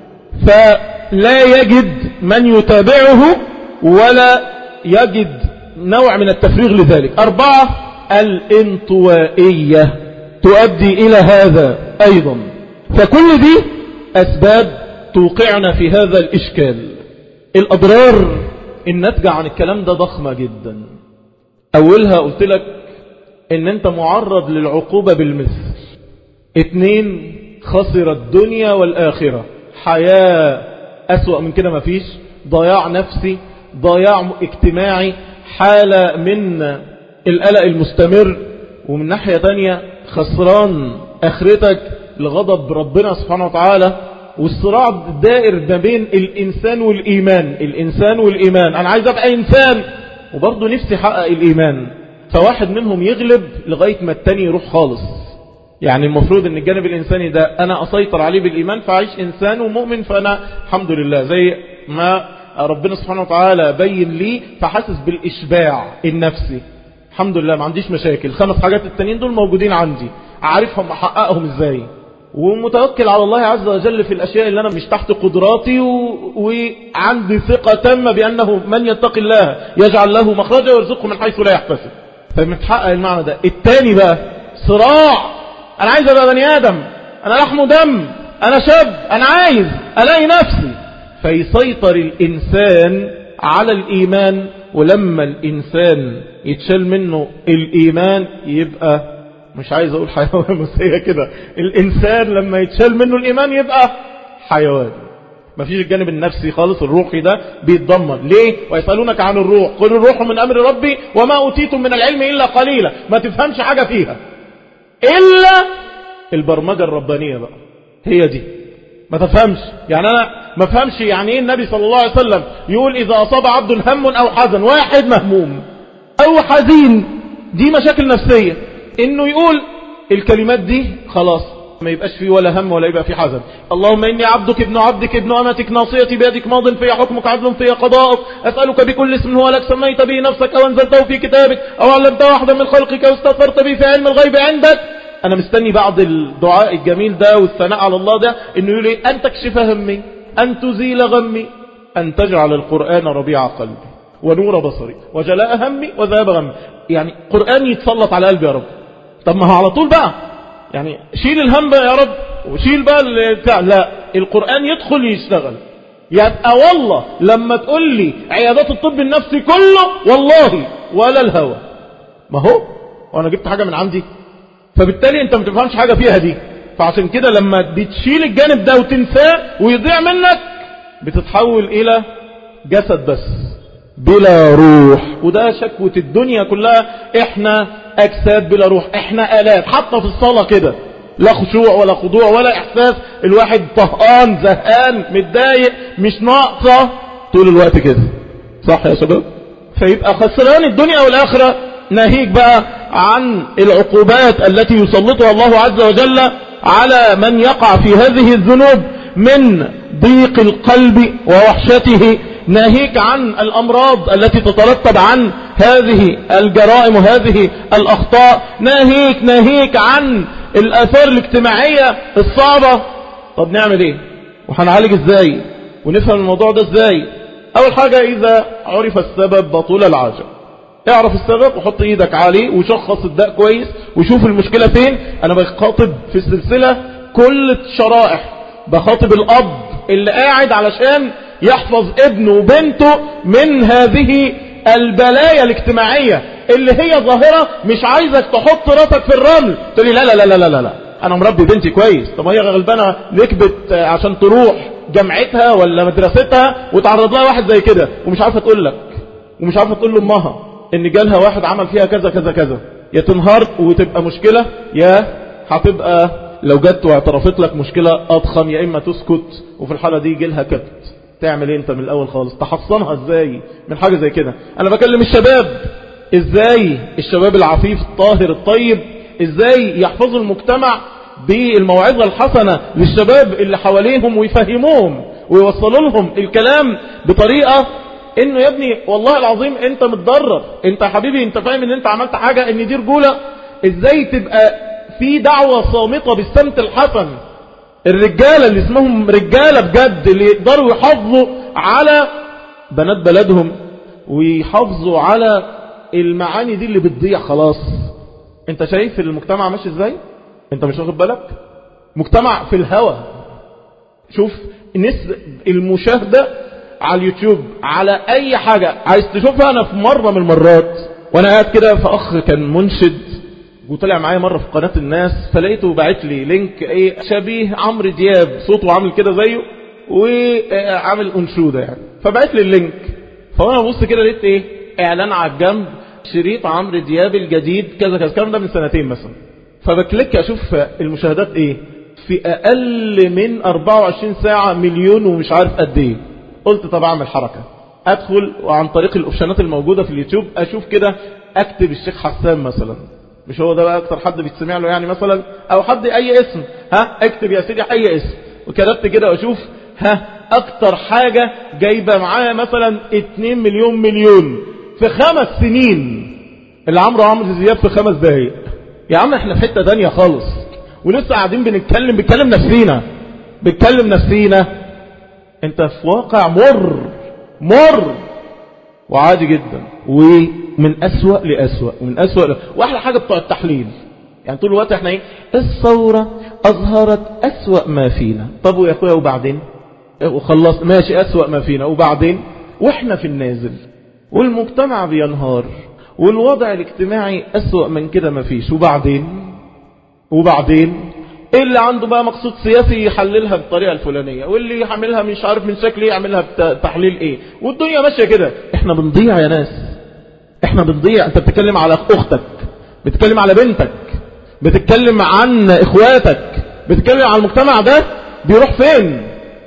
فلا يجد من يتابعه ولا يجد نوع من التفريغ لذلك أربعة الانطوائية تؤدي إلى هذا أيضا فكل دي أسباب توقعنا في هذا الإشكال الأضرار الناتجة عن الكلام ده ضخمة جدا أولها قلت لك إن أنت معرض للعقوبة بالمثل اتنين خسر الدنيا والآخرة حياة أسوأ من كده مفيش ضياع نفسي ضياع اجتماعي حالة من القلق المستمر ومن ناحية تانية خسران اخرتك لغضب ربنا سبحانه وتعالى والصراع الدائر ما بين الإنسان والإيمان الإنسان والإيمان أنا عايز أبقى إنسان وبرضه نفسي حقق الإيمان فواحد منهم يغلب لغاية ما التاني يروح خالص يعني المفروض ان الجانب الإنساني ده أنا أسيطر عليه بالإيمان فأعيش إنسان ومؤمن فأنا الحمد لله زي ما ربنا سبحانه وتعالى بين لي فحاسس بالإشباع النفسي الحمد لله ما عنديش مشاكل خمس حاجات التانيين دول موجودين عندي عارفهم أحققهم إزاي ومتوكل على الله عز وجل في الأشياء اللي أنا مش تحت قدراتي و... وعندي ثقة تامة بأنه من يتقي الله يجعل له مخرجا ويرزقه من حيث لا يحتسب فمتحقق المعنى ده التاني بقى صراع أنا عايز أبقى بني آدم أنا لحم دم أنا شاب أنا عايز ألاقي نفسي فيسيطر الإنسان على الإيمان ولما الإنسان يتشال منه الإيمان يبقى مش عايز اقول حيوان بس هي كده الانسان لما يتشال منه الايمان يبقى حيوان مفيش الجانب النفسي خالص الروحي ده بيتدمر ليه ويسألونك عن الروح قل الروح من امر ربي وما اوتيتم من العلم الا قليلا ما تفهمش حاجة فيها الا البرمجة الربانية بقى هي دي ما تفهمش يعني انا ما فهمش يعني ايه النبي صلى الله عليه وسلم يقول اذا اصاب عبد هم او حزن واحد مهموم او حزين دي مشاكل نفسية انه يقول الكلمات دي خلاص ما يبقاش فيه ولا هم ولا يبقى فيه حزن اللهم إني عبدك ابن عبدك ابن أمتك ناصيتي بيدك ماض في حكمك عدل في قضاءك أسألك بكل اسم هو لك سميت به نفسك أو أنزلته في كتابك أو علمته واحدا من خلقك واستثرت به في علم الغيب عندك أنا مستني بعد الدعاء الجميل ده والثناء على الله ده إنه يقول أن تكشف همي أن تزيل غمي أن تجعل القرآن ربيع قلبي ونور بصري وجلاء همي وذهاب غمي يعني قرآن يتسلط على قلبي يا رب طب ما هو على طول بقى يعني شيل الهم بقى يا رب وشيل بقى بتاع لا القرآن يدخل يشتغل يبقى والله لما تقول لي عيادات الطب النفسي كله والله ولا الهوى ما هو وانا جبت حاجة من عندي فبالتالي انت ما تفهمش حاجة فيها دي فعشان كده لما بتشيل الجانب ده وتنساه ويضيع منك بتتحول الى جسد بس بلا روح وده شكوة الدنيا كلها احنا اجساد بلا روح احنا الات حتى في الصلاة كده لا خشوع ولا خضوع ولا احساس الواحد طهقان زهقان متضايق مش ناقصة طول الوقت كده صح يا شباب فيبقى خسران الدنيا والاخرة ناهيك بقى عن العقوبات التي يسلطها الله عز وجل على من يقع في هذه الذنوب من ضيق القلب ووحشته ناهيك عن الأمراض التي تترتب عن هذه الجرائم وهذه الأخطاء ناهيك ناهيك عن الآثار الاجتماعية الصعبة طب نعمل ايه وهنعالج ازاي ونفهم الموضوع ده ازاي اول حاجة اذا عرف السبب بطول العجب اعرف السبب وحط ايدك عليه وشخص الداء كويس وشوف المشكلة فين انا بخاطب في السلسلة كل الشرائح بخاطب الاب اللي قاعد علشان يحفظ ابنه وبنته من هذه البلايا الاجتماعية اللي هي ظاهرة مش عايزك تحط راسك في الرمل تقول لي لا لا لا لا لا لا انا مربي بنتي كويس طب هي غلبانة ركبت عشان تروح جامعتها ولا مدرستها وتعرض لها واحد زي كده ومش عارفة تقول لك ومش عارفة تقول لامها ان جالها واحد عمل فيها كذا كذا كذا يا تنهار وتبقى مشكلة يا هتبقى لو جت واعترفت لك مشكلة اضخم يا اما تسكت وفي الحالة دي يجي لها كبت تعمل ايه انت من الاول خالص تحصنها ازاي من حاجة زي كده انا بكلم الشباب ازاي الشباب العفيف الطاهر الطيب ازاي يحفظوا المجتمع بالموعظة الحسنة للشباب اللي حواليهم ويفهموهم ويوصلوا لهم الكلام بطريقة انه يا ابني والله العظيم انت متضرر انت يا حبيبي انت فاهم ان انت عملت حاجة ان دي رجولة ازاي تبقى في دعوة صامتة بالسمت الحسن الرجالة اللي اسمهم رجالة بجد اللي يقدروا يحافظوا على بنات بلدهم ويحافظوا على المعاني دي اللي بتضيع خلاص انت شايف المجتمع ماشي ازاي انت مش واخد بالك مجتمع في الهوى شوف نسبة المشاهدة على اليوتيوب على اي حاجة عايز تشوفها انا في مرة من المرات وانا قاعد كده فاخ كان منشد وطلع معايا مرة في قناة الناس فلقيته باعت لي لينك ايه شبيه عمرو دياب صوته عامل كده زيه وعامل انشودة يعني فبعت لي اللينك فانا ببص كده لقيت ايه اعلان على الجنب شريط عمرو دياب الجديد كذا كذا الكلام ده من سنتين مثلا فبكليك اشوف المشاهدات ايه في اقل من 24 ساعة مليون ومش عارف قد ايه قلت طب اعمل حركة ادخل وعن طريق الاوبشنات الموجودة في اليوتيوب اشوف كده اكتب الشيخ حسان مثلا مش هو ده بقى اكتر حد بيتسمع له يعني مثلا او حد اي اسم ها اكتب يا سيدي اي اسم وكتبت كده واشوف ها اكتر حاجة جايبة معايا مثلا 2 مليون مليون في خمس سنين اللي عمرو عمرو زياد في خمس دقايق يا عم احنا في حتة تانية خالص ولسه قاعدين بنتكلم بنتكلم نفسينا بنتكلم نفسينا انت في واقع مر مر وعادي جدا ومن أسوأ لأسوأ ومن أسوأ ل... وأحلى حاجة بتوع التحليل يعني طول الوقت احنا ايه الثورة أظهرت أسوأ ما فينا طب ويا أخويا وبعدين وخلص ماشي أسوأ ما فينا وبعدين واحنا في النازل والمجتمع بينهار والوضع الاجتماعي أسوأ من كده ما فيش وبعدين وبعدين اللي عنده بقى مقصود سياسي يحللها بالطريقة الفلانية واللي يعملها مش عارف من شكل ايه يعملها بتحليل ايه والدنيا ماشية كده احنا بنضيع يا ناس احنا بنضيع انت بتتكلم على اختك بتتكلم على بنتك بتتكلم عن اخواتك بتتكلم عن المجتمع ده بيروح فين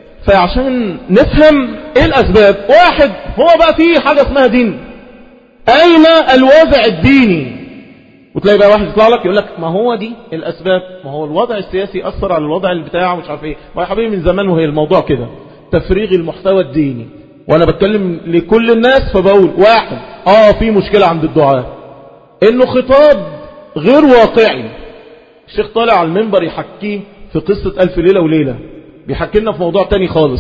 فعشان نفهم ايه الاسباب واحد هو بقى فيه حاجة اسمها دين اين الوازع الديني وتلاقي بقى واحد يطلع لك يقول لك ما هو دي الاسباب ما هو الوضع السياسي اثر على الوضع بتاعه مش عارف ايه ما يا حبيبي من زمان وهي الموضوع كده تفريغ المحتوى الديني وانا بتكلم لكل الناس فبقول واحد اه في مشكلة عند الدعاء انه خطاب غير واقعي الشيخ طالع على المنبر يحكيه في قصة ألف ليلة وليلة بيحكي لنا في موضوع تاني خالص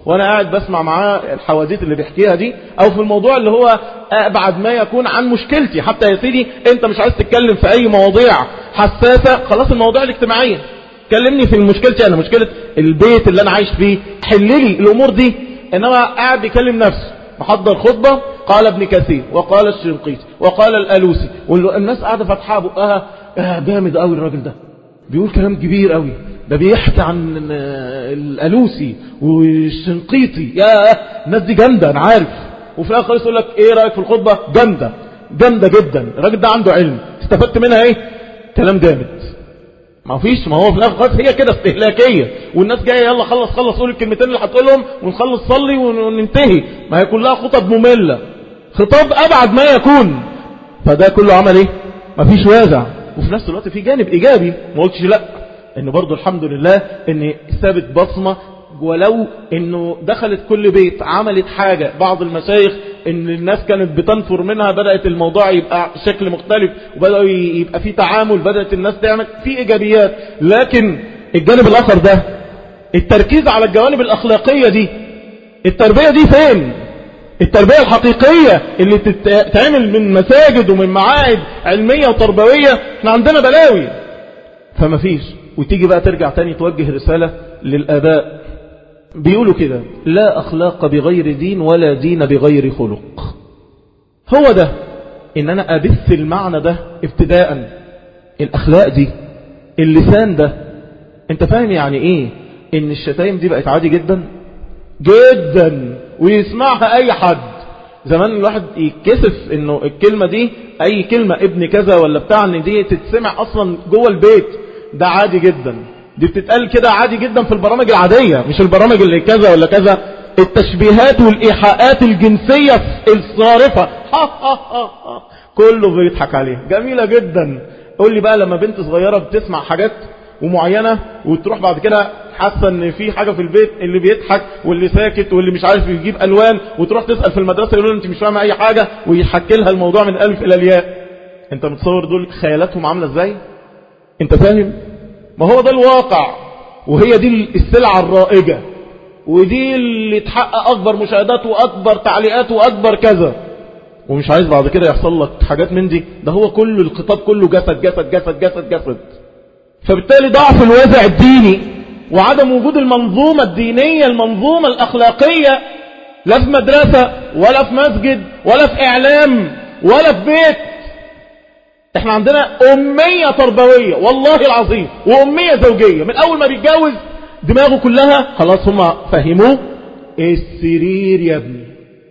وانا قاعد بسمع معاه الحواديت اللي بيحكيها دي او في الموضوع اللي هو ابعد ما يكون عن مشكلتي حتى يا سيدي انت مش عايز تتكلم في اي مواضيع حساسة خلاص المواضيع الاجتماعية كلمني في مشكلتي انا مشكلة البيت اللي انا عايش فيه حللي الامور دي انما قاعد بيكلم نفسه محضر خطبة قال ابن كثير وقال الشنقيطي وقال الالوسي والناس قاعدة فاتحة بقها آه جامد قوي الراجل ده بيقول كلام كبير قوي ده بيحكي عن الالوسي والشنقيطي يا الناس دي جامدة انا عارف وفي الاخر يقول لك ايه رايك في الخطبة جامدة جامدة جدا الراجل ده عنده علم استفدت منها ايه كلام جامد ما فيش ما هو في الاخر خلاص هي كده استهلاكيه والناس جايه يلا خلص خلص قول الكلمتين اللي هتقولهم ونخلص صلي وننتهي ما هي كلها خطب ممله خطاب ابعد ما يكون فده كله عمل ايه ما فيش وازع وفي نفس الوقت في جانب ايجابي ما قلتش لا ان برضو الحمد لله ان ثابت بصمه ولو انه دخلت كل بيت عملت حاجة بعض المشايخ ان الناس كانت بتنفر منها بدأت الموضوع يبقى شكل مختلف وبدأوا يبقى في تعامل بدأت الناس تعمل في ايجابيات لكن الجانب الاخر ده التركيز على الجوانب الاخلاقية دي التربية دي فين التربية الحقيقية اللي تتعمل من مساجد ومن معاهد علمية وتربوية احنا عندنا بلاوي فما فيش وتيجي بقى ترجع تاني توجه رسالة للآباء بيقولوا كده لا أخلاق بغير دين ولا دين بغير خلق هو ده إن أنا أبث المعنى ده ابتداء الأخلاق دي اللسان ده أنت فاهم يعني إيه إن الشتايم دي بقت عادي جدا جدا ويسمعها أي حد زمان الواحد يتكسف إنه الكلمة دي أي كلمة ابن كذا ولا بتاع إن دي تتسمع أصلا جوه البيت ده عادي جدا دي بتتقال كده عادي جدا في البرامج العادية مش البرامج اللي كذا ولا كذا التشبيهات والإيحاءات الجنسية الصارفة ها ها ها ها كله بيضحك عليه جميلة جدا قول لي بقى لما بنت صغيرة بتسمع حاجات ومعينة وتروح بعد كده حاسة ان في حاجة في البيت اللي بيضحك واللي ساكت واللي مش عارف يجيب الوان وتروح تسأل في المدرسة يقولوا انت مش فاهمة اي حاجة ويحكي لها الموضوع من الالف الى الياء انت متصور دول خيالاتهم عاملة ازاي انت فاهم ما هو ده الواقع وهي دي السلعة الرائجة ودي اللي تحقق أكبر مشاهدات وأكبر تعليقات وأكبر كذا ومش عايز بعد كده يحصل لك حاجات من دي ده هو كل الخطاب كله جسد جسد جسد جسد جسد فبالتالي ضعف الوازع الديني وعدم وجود المنظومة الدينية المنظومة الأخلاقية لا في مدرسة ولا في مسجد ولا في إعلام ولا في بيت احنا عندنا أمية تربوية والله العظيم وأمية زوجية من أول ما بيتجوز دماغه كلها خلاص هم فهموه السرير يا ابني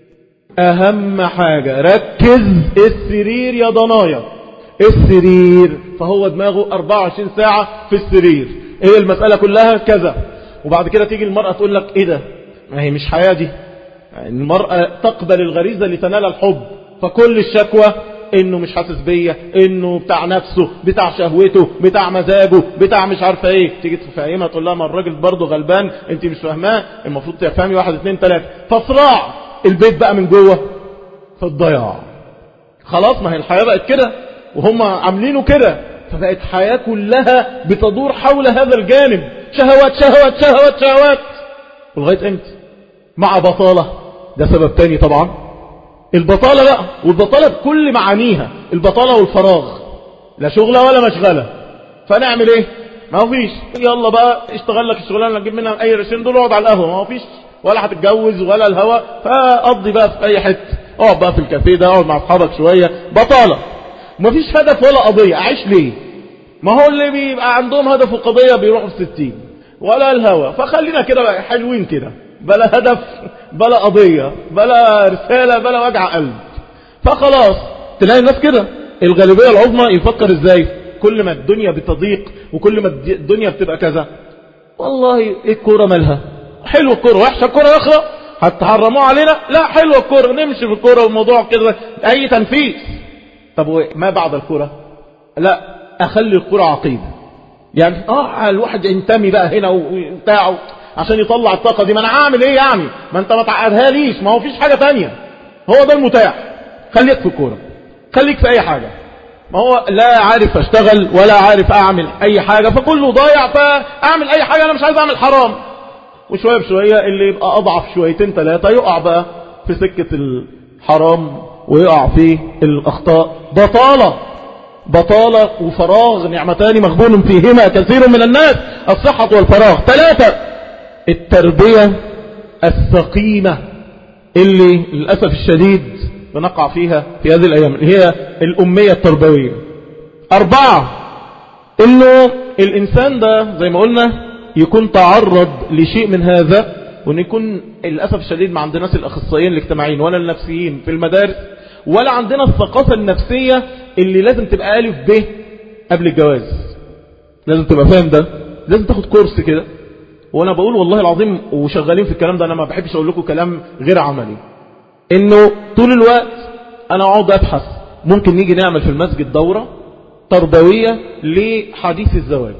أهم حاجة ركز السرير يا ضنايا السرير فهو دماغه 24 ساعة في السرير ايه المسألة كلها كذا وبعد كده تيجي المرأة تقول لك ايه ده ما هي مش حياة دي المرأة تقبل الغريزة لتنال الحب فكل الشكوى انه مش حاسس بيا انه بتاع نفسه بتاع شهوته بتاع مزاجه بتاع مش عارفه ايه تيجي تفهمها تقول لها ما الراجل برضه غلبان انت مش فاهماه المفروض تفهمي واحد اتنين تلاته فصراع البيت بقى من جوه في الضياع خلاص ما هي الحياه بقت كده وهم عاملينه كده فبقت حياه كلها بتدور حول هذا الجانب شهوات شهوات شهوات شهوات ولغايه امتى مع بطاله ده سبب تاني طبعا البطالة بقى والبطالة بكل معانيها البطالة والفراغ لا شغلة ولا مشغلة فنعمل ايه ما فيش يلا بقى اشتغل لك الشغلانة اللي نجيب منها اي رشين دول اقعد على القهوة ما فيش ولا هتتجوز ولا الهوا فقضي بقى في اي حتة اقعد بقى في الكافيه ده اقعد مع اصحابك شوية بطالة ما فيش هدف ولا قضية اعيش ليه ما هو اللي بيبقى عندهم هدف وقضية بيروحوا في ستين ولا الهوا فخلينا كده بقى حلوين كده بلا هدف بلا قضية بلا رسالة بلا وجع قلب فخلاص تلاقي الناس كده الغالبية العظمى يفكر ازاي كل ما الدنيا بتضيق وكل ما الدنيا بتبقى كذا والله ايه الكورة مالها حلوة الكورة وحشة الكورة اخرى هتحرموها علينا لا حلوة الكورة نمشي في الكورة والموضوع كده اي تنفيذ طب ما بعد الكورة لا اخلي الكورة عقيدة يعني اه الواحد ينتمي بقى هنا وبتاعه عشان يطلع الطاقة دي ما انا عامل ايه يعني ما انت ما تعقدها ليش ما هو فيش حاجة تانية هو ده المتاح خليك في الكورة خليك في اي حاجة ما هو لا عارف اشتغل ولا عارف اعمل اي حاجة فكله ضايع فاعمل اي حاجة انا مش عايز اعمل حرام وشوية بشوية اللي يبقى أضعف شويتين ثلاثة يقع بقى في سكة الحرام ويقع في الأخطاء بطالة بطالة وفراغ نعمتان مغبون فيهما كثير من الناس الصحة والفراغ ثلاثة التربية السقيمة اللي للأسف الشديد بنقع فيها في هذه الأيام هي الأمية التربوية أربعة إنه الإنسان ده زي ما قلنا يكون تعرض لشيء من هذا وأن يكون للأسف الشديد ما عندناش الأخصائيين الاجتماعيين ولا النفسيين في المدارس ولا عندنا الثقافة النفسية اللي لازم تبقى ألف به قبل الجواز لازم تبقى فاهم ده لازم تاخد كورس كده وانا بقول والله العظيم وشغالين في الكلام ده انا ما بحبش اقول لكم كلام غير عملي انه طول الوقت انا اقعد ابحث ممكن نيجي نعمل في المسجد دورة تربوية لحديث الزواج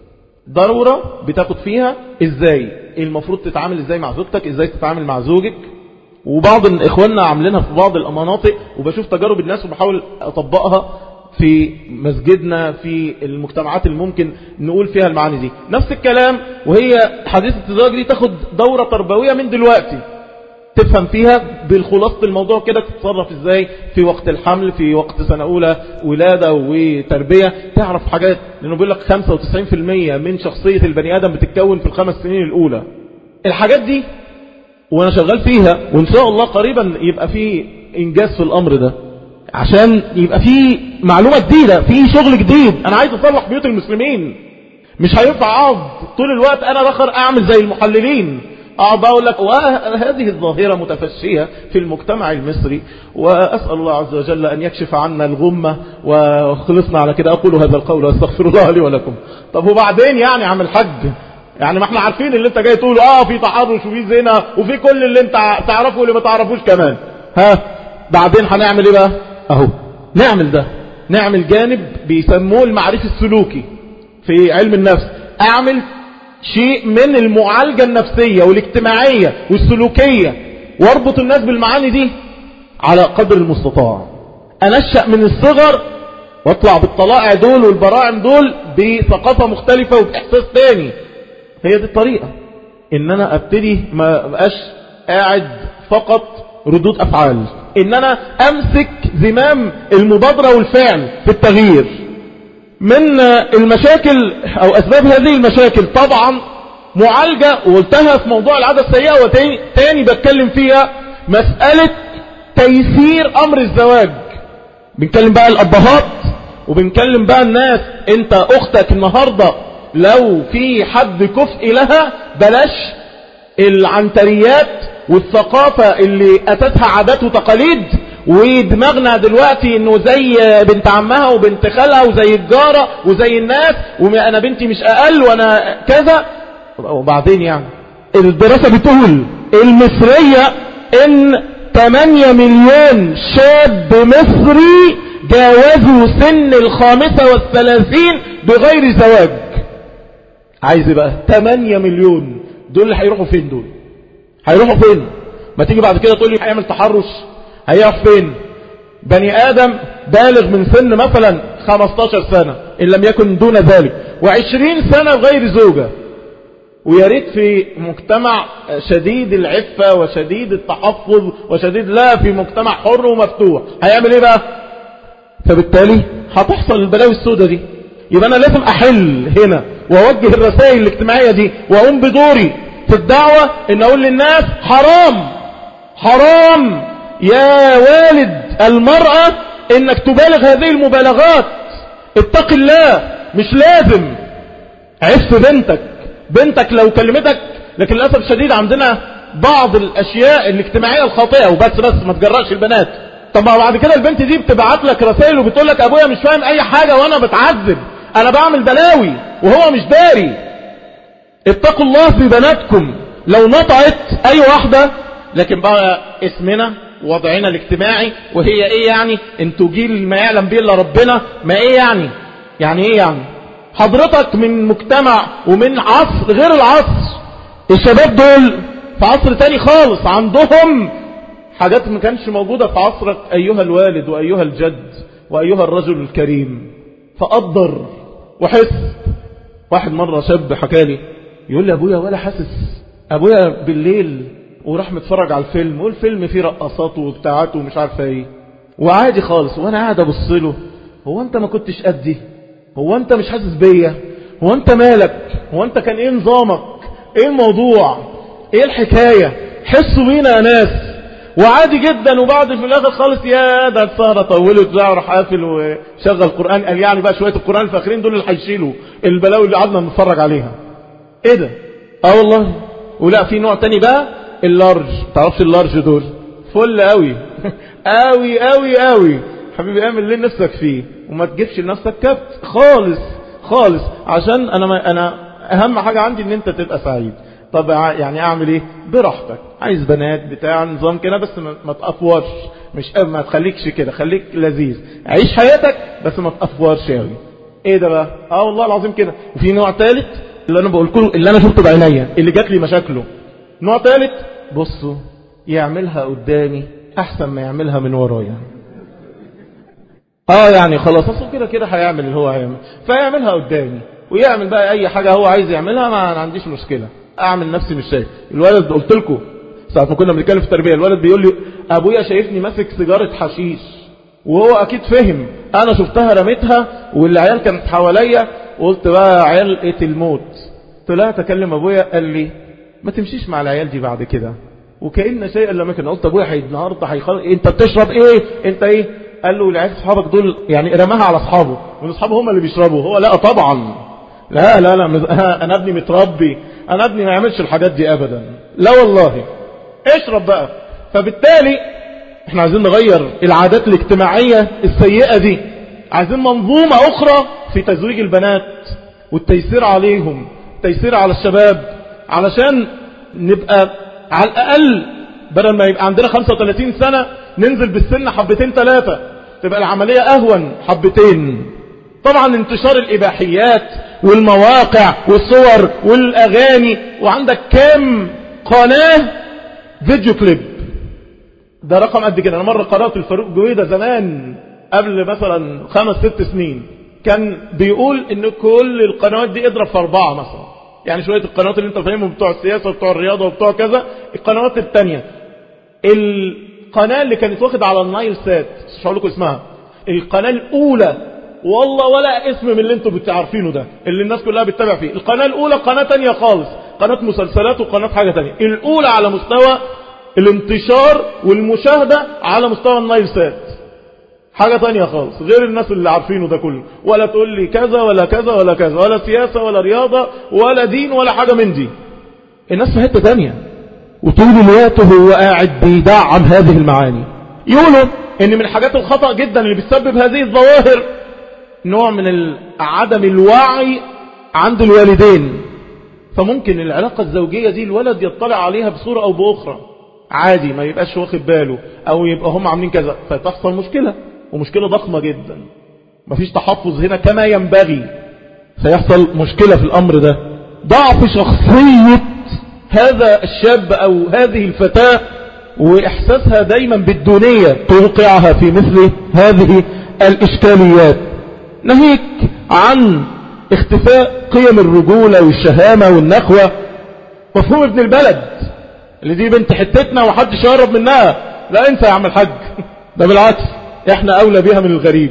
دورة بتاخد فيها ازاي المفروض تتعامل ازاي مع زوجتك ازاي تتعامل مع زوجك وبعض اخواننا عاملينها في بعض المناطق وبشوف تجارب الناس وبحاول اطبقها في مسجدنا في المجتمعات اللي ممكن نقول فيها المعاني دي نفس الكلام وهي حديثة الزواج دي تاخد دورة تربوية من دلوقتي تفهم فيها بالخلاصة الموضوع كده تتصرف ازاي في وقت الحمل في وقت سنة اولى ولادة وتربية تعرف حاجات لانه بيقول لك 95% من شخصية البني ادم بتتكون في الخمس سنين الاولى الحاجات دي وانا شغال فيها وان شاء الله قريبا يبقى في انجاز في الامر ده عشان يبقى في معلومة جديدة في شغل جديد انا عايز اصلح بيوت المسلمين مش هينفع اقعد طول الوقت انا رخر اعمل زي المحللين اقعد اقول لك وهذه الظاهرة متفشية في المجتمع المصري واسأل الله عز وجل ان يكشف عنا الغمة وخلصنا على كده اقول هذا القول واستغفر الله لي ولكم طب وبعدين يعني عم الحج يعني ما احنا عارفين اللي انت جاي تقوله اه في تحرش وفي زنا وفي كل اللي انت تعرفه واللي ما تعرفوش كمان ها بعدين هنعمل ايه بقى اهو نعمل ده نعمل جانب بيسموه المعرفة السلوكي في علم النفس اعمل شيء من المعالجة النفسية والاجتماعية والسلوكية واربط الناس بالمعاني دي على قدر المستطاع انشأ من الصغر واطلع بالطلائع دول والبراعم دول بثقافة مختلفة وبإحساس تاني هي دي الطريقة ان انا ابتدي ما بقاش قاعد فقط ردود افعال ان انا امسك زمام المبادرة والفعل في التغيير من المشاكل او اسباب هذه المشاكل طبعا معالجة وقلتها في موضوع العادة السيئة وتاني تاني بتكلم فيها مسألة تيسير امر الزواج بنكلم بقى الابهات وبنكلم بقى الناس انت اختك النهاردة لو في حد كفء لها بلاش العنتريات والثقافة اللي أتتها عادات وتقاليد ودماغنا دلوقتي انه زي بنت عمها وبنت خالها وزي الجارة وزي الناس وانا بنتي مش اقل وانا كذا وبعدين يعني الدراسة بتقول المصرية ان 8 مليون شاب مصري جاوزوا سن الخامسة والثلاثين بغير زواج عايز بقى 8 مليون دول اللي هيروحوا فين دول هيروحوا فين ما تيجي بعد كده تقول لي هيعمل تحرش هيروح فين بني ادم بالغ من سن مثلا 15 سنة ان لم يكن دون ذلك و20 سنة غير زوجة ويا ريت في مجتمع شديد العفة وشديد التحفظ وشديد لا في مجتمع حر ومفتوح هيعمل ايه بقى فبالتالي هتحصل البلاوي السوداء دي يبقى انا لازم احل هنا واوجه الرسائل الاجتماعية دي واقوم بدوري في الدعوة ان اقول للناس حرام حرام يا والد المرأة انك تبالغ هذه المبالغات اتق الله مش لازم عف بنتك بنتك لو كلمتك لكن للأسف الشديد عندنا بعض الاشياء الاجتماعية الخاطئة وبس بس ما تجرأش البنات طب ما بعد كده البنت دي بتبعت لك رسائل وبتقول لك ابويا مش فاهم اي حاجة وانا بتعذب انا بعمل بلاوي وهو مش داري اتقوا الله في بناتكم لو نطعت اي واحدة لكن بقى اسمنا وضعنا الاجتماعي وهي ايه يعني انتوا جيل ما يعلم به الا ربنا ما ايه يعني يعني ايه يعني حضرتك من مجتمع ومن عصر غير العصر الشباب دول في عصر تاني خالص عندهم حاجات ما كانش موجودة في عصرك ايها الوالد وايها الجد وايها الرجل الكريم فقدر وحس واحد مرة شاب حكالي يقول لي ابويا ولا حاسس ابويا بالليل وراح متفرج على الفيلم والفيلم فيه رقصات وبتاعات ومش عارفه ايه وعادي خالص وانا قاعد ابص له هو انت ما كنتش قدي هو انت مش حاسس بيا هو انت مالك هو انت كان ايه نظامك ايه الموضوع ايه الحكاية حسوا بينا يا ناس وعادي جدا وبعد في الاخر خالص يا ده السهرة طولت بقى راح قافل وشغل قرآن قال يعني بقى شوية القرآن الفاخرين دول اللي هيشيلوا البلاوي اللي قعدنا نتفرج عليها ايه ده اه والله ولا في نوع تاني بقى اللارج تعرفش اللارج دول فل قوي قوي قوي قوي حبيبي اعمل اللي نفسك فيه وما تجيبش لنفسك كبت خالص خالص عشان انا ما انا اهم حاجة عندي ان انت تبقى سعيد طب يعني اعمل ايه براحتك عايز بنات بتاع نظام كده بس ما تقفورش مش ما تخليكش كده خليك لذيذ عيش حياتك بس ما تقفورش قوي ايه ده بقى اه والله العظيم كده وفي نوع ثالث اللي انا بقول لكم اللي انا شفته بعينيا اللي جات لي مشاكله نوع ثالث بصوا يعملها قدامي احسن ما يعملها من ورايا اه يعني خلاص اصل كده كده هيعمل اللي هو هيعمل فيعملها قدامي ويعمل بقى اي حاجة هو عايز يعملها ما عنديش مشكلة اعمل نفسي مش شايف الولد قلت لكم ساعة ما كنا بنتكلم في التربية الولد بيقول لي ابويا شايفني ماسك سيجارة حشيش وهو اكيد فهم انا شفتها رميتها والعيال كانت حواليا وقلت بقى علقة الموت طلعت اكلم ابويا قال لي ما تمشيش مع العيال دي بعد كده وكأن شيء لما كان قلت ابويا هي النهارده هيخلص انت بتشرب ايه انت ايه قال له العيال اصحابك دول يعني رماها على اصحابه واصحابه هم اللي بيشربوا هو لا طبعا لا لا لا انا ابني متربي انا ابني ما يعملش الحاجات دي ابدا لا والله اشرب بقى فبالتالي احنا عايزين نغير العادات الاجتماعية السيئة دي عايزين منظومة اخرى في تزويج البنات والتيسير عليهم التيسير على الشباب علشان نبقى على الاقل بدل ما يبقى عندنا 35 سنة ننزل بالسن حبتين ثلاثة تبقى العملية اهون حبتين طبعا انتشار الاباحيات والمواقع والصور والاغاني وعندك كام قناة فيديو كليب ده رقم قد كده انا مرة قرأت الفاروق جويدة زمان قبل مثلا خمس ست سنين كان بيقول ان كل القنوات دي اضرب في اربعة مثلا يعني شوية القنوات اللي انت فاهمهم بتوع السياسة وبتوع الرياضة وبتوع كذا القنوات التانية القناة اللي كانت واخد على النايل سات مش هقول لكم اسمها القناة الاولى والله ولا اسم من اللي انتم بتعرفينه ده اللي الناس كلها بتتابع فيه القناة الاولى قناة تانية خالص قناة مسلسلات وقناة حاجة تانية الاولى على مستوى الانتشار والمشاهدة على مستوى النايل سات حاجة تانية خالص غير الناس اللي عارفينه ده كله ولا تقول لي كذا ولا كذا ولا كذا ولا سياسة ولا رياضة ولا دين ولا حاجة من دي الناس في حتة تانية وطول الوقت هو قاعد بيدعم هذه المعاني يقولوا ان من الحاجات الخطأ جدا اللي بتسبب هذه الظواهر نوع من عدم الوعي عند الوالدين فممكن العلاقة الزوجية دي الولد يطلع عليها بصورة او باخرى عادي ما يبقاش واخد باله او يبقى هم عاملين كذا فتحصل مشكلة ومشكلة ضخمة جدا مفيش تحفظ هنا كما ينبغي سيحصل مشكلة في الامر ده ضعف شخصية هذا الشاب او هذه الفتاة واحساسها دايما بالدونية توقعها في مثل هذه الاشكاليات نهيك عن اختفاء قيم الرجولة والشهامة والنخوة مفهوم ابن البلد اللي دي بنت حتتنا وحدش يقرب منها لا انت يا عم الحاج ده بالعكس احنا اولى بيها من الغريب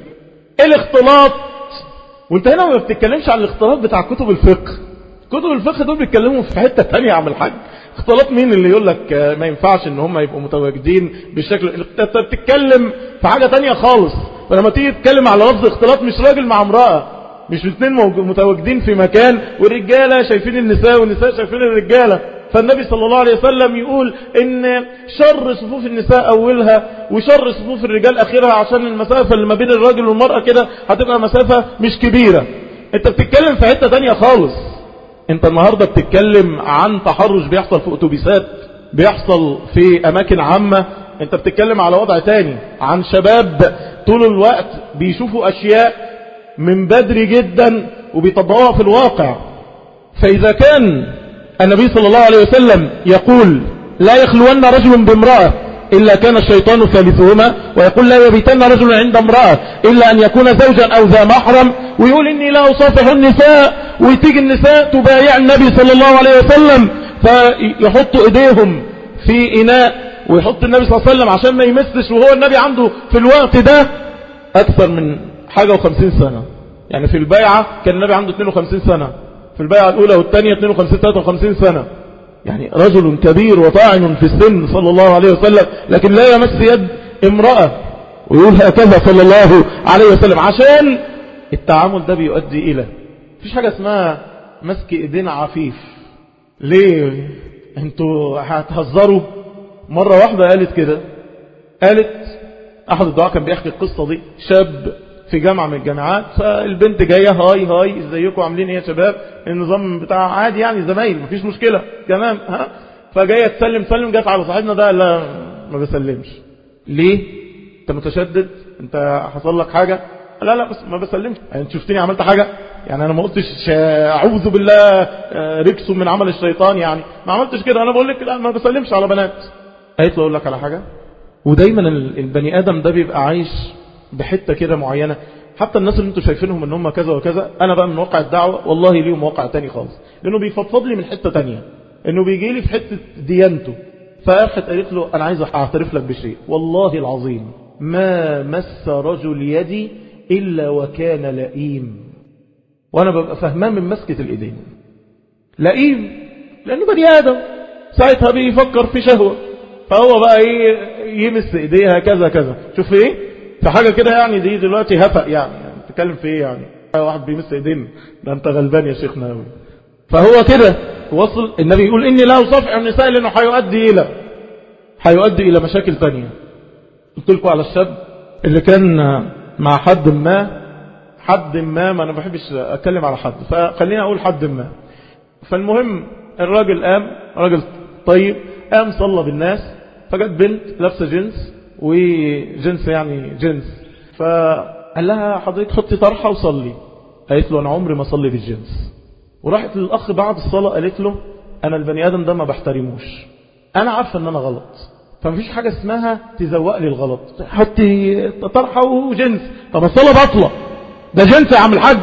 الاختلاط وانت هنا ما بتتكلمش عن الاختلاط بتاع كتب الفقه كتب الفقه دول بيتكلموا في حتة تانية يا عم الحاج اختلاط مين اللي يقول لك ما ينفعش ان هم يبقوا متواجدين بالشكل انت بتتكلم في حاجة تانية خالص فلما تيجي تتكلم على لفظ اختلاط مش راجل مع امرأة مش الاثنين متواجدين في مكان والرجالة شايفين النساء والنساء شايفين الرجالة فالنبي صلى الله عليه وسلم يقول ان شر صفوف النساء اولها وشر صفوف الرجال اخرها عشان المسافة اللي ما بين الراجل والمرأة كده هتبقى مسافة مش كبيرة انت بتتكلم في حتة تانية خالص انت النهاردة بتتكلم عن تحرش بيحصل في اتوبيسات بيحصل في اماكن عامة انت بتتكلم على وضع تاني عن شباب طول الوقت بيشوفوا اشياء من بدري جدا وبيطبقوها في الواقع فاذا كان النبي صلى الله عليه وسلم يقول لا يخلون رجل بامرأة إلا كان الشيطان ثالثهما ويقول لا يبيتن رجل عند امرأة إلا أن يكون زوجا أو ذا محرم ويقول إني لا أصافح النساء وتيجي النساء تبايع النبي صلى الله عليه وسلم فيحطوا ايديهم في اناء ويحط النبي صلى الله عليه وسلم عشان ما يمسش وهو النبي عنده في الوقت ده اكثر من حاجة وخمسين سنة يعني في البيعة كان النبي عنده 52 سنة في البيعة الاولى والثانية 52 53 سنة يعني رجل كبير وطاعن في السن صلى الله عليه وسلم لكن لا يمس يد امرأة ويقول هكذا صلى الله عليه وسلم عشان التعامل ده بيؤدي إلى فيش حاجة اسمها مسك ايدين عفيف ليه انتوا هتهزروا مرة واحدة قالت كده قالت احد الدعاء كان بيحكي القصة دي شاب في جامعة من الجامعات فالبنت جاية هاي هاي ازيكم عاملين ايه يا شباب النظام بتاع عادي يعني زمايل مفيش مشكلة تمام ها فجاية تسلم سلم جت على صاحبنا ده لا ما بسلمش ليه انت متشدد انت حصل لك حاجة لا لا بس ما بسلمش يعني انت شفتني عملت حاجة يعني انا ما قلتش اعوذ بالله ركس من عمل الشيطان يعني ما عملتش كده انا بقول لك لا ما بسلمش على بنات قالت له اقول لك على حاجة ودايما البني ادم ده بيبقى عايش بحتة كده معينة حتى الناس اللي انتوا شايفينهم ان هم كذا وكذا انا بقى من واقع الدعوة والله ليهم واقع تاني خالص لانه بيفضفض لي من حتة تانية انه بيجي لي في حتة ديانته فاخت قالت له انا عايز اعترف لك بشيء والله العظيم ما مس رجل يدي الا وكان لئيم وانا ببقى فهمان من مسكة الايدين لئيم لانه بني ادم ساعتها بيفكر في شهوة فهو بقى ايه يمس ايديها كذا كذا شوف ايه في حاجة كده يعني دي دلوقتي هفق يعني, يعني تتكلم في ايه يعني واحد بيمس ايدين ده انت غلبان يا شيخنا قوي فهو كده وصل النبي يقول اني لا اصافح النساء لانه هيؤدي الى هيؤدي الى مشاكل تانية قلت لكم على الشاب اللي كان مع حد ما حد ما ما انا ما بحبش اتكلم على حد فخليني اقول حد ما فالمهم الراجل قام راجل طيب قام صلى بالناس فجت بنت لابسه جنس وجنس يعني جنس فقال لها حضرتك حطي طرحة وصلي قالت له أنا عمري ما صلي بالجنس وراحت للأخ بعد الصلاة قالت له أنا البني آدم ده ما بحترموش أنا عارفة أن أنا غلط فمفيش حاجة اسمها تزوق لي الغلط حطي طرحة وجنس طب الصلاة بطلة ده جنس يا عم الحاج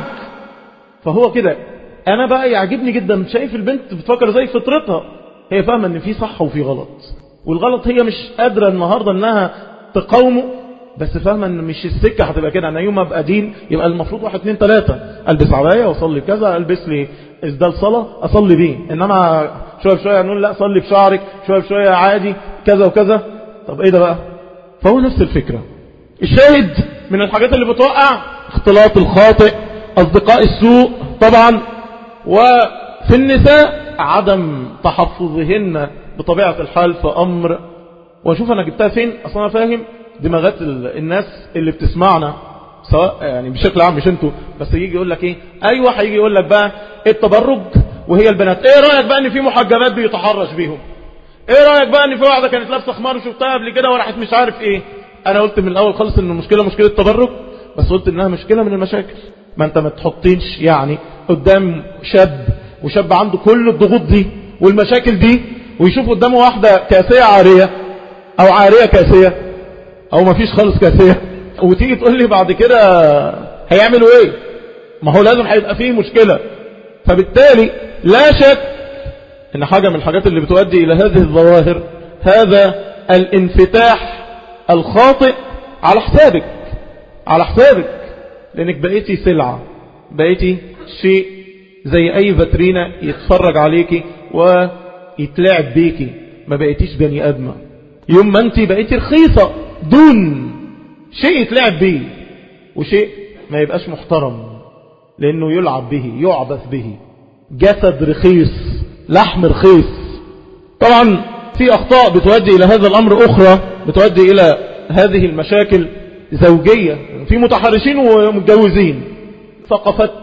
فهو كده أنا بقى يعجبني جدا شايف البنت بتفكر زي فطرتها هي فاهمة ان في صح وفي غلط والغلط هي مش قادرة النهاردة انها تقاومه بس فاهمة ان مش السكة هتبقى كده انا يوم ابقى دين يبقى المفروض واحد اتنين تلاتة البس عباية واصلي كذا البس لي ازدال صلاة اصلي بيه انما شوية بشوية نقول لا صلي بشعرك شوية بشوية عادي كذا وكذا طب ايه ده بقى فهو نفس الفكرة الشاهد من الحاجات اللي بتوقع اختلاط الخاطئ اصدقاء السوء طبعا وفي النساء عدم تحفظهن بطبيعة الحال في أمر واشوف أنا جبتها فين أصلا أنا فاهم دماغات الناس اللي بتسمعنا سواء يعني بشكل عام مش انتوا بس يجي يقول لك ايه ايوه هيجي يقول لك بقى التبرج وهي البنات ايه رايك بقى ان في محجبات بيتحرش بيهم ايه رايك بقى ان في واحده كانت لابسه خمار وشفتها قبل كده وراحت مش عارف ايه انا قلت من الاول خالص ان المشكله مشكله تبرج بس قلت انها مشكله من المشاكل ما انت ما تحطينش يعني قدام شاب وشاب عنده كل الضغوط دي والمشاكل دي ويشوف قدامه واحدة كاسية عارية او عارية كاسية او ما فيش خالص كاسية وتيجي تقول لي بعد كده هيعملوا ايه ما هو لازم هيبقى فيه مشكلة فبالتالي لا شك ان حاجة من الحاجات اللي بتؤدي الى هذه الظواهر هذا الانفتاح الخاطئ على حسابك على حسابك لانك بقيتي سلعة بقيتي شيء زي اي فاترينا يتفرج عليكي ويتلعب بيكي ما بقيتيش بني ادمة يوم ما انت بقيتي رخيصة دون شيء يتلعب بيه وشيء ما يبقاش محترم لانه يلعب به يعبث به جسد رخيص لحم رخيص طبعا في اخطاء بتؤدي الى هذا الامر اخرى بتؤدي الى هذه المشاكل زوجية في متحرشين ومتجوزين ثقافات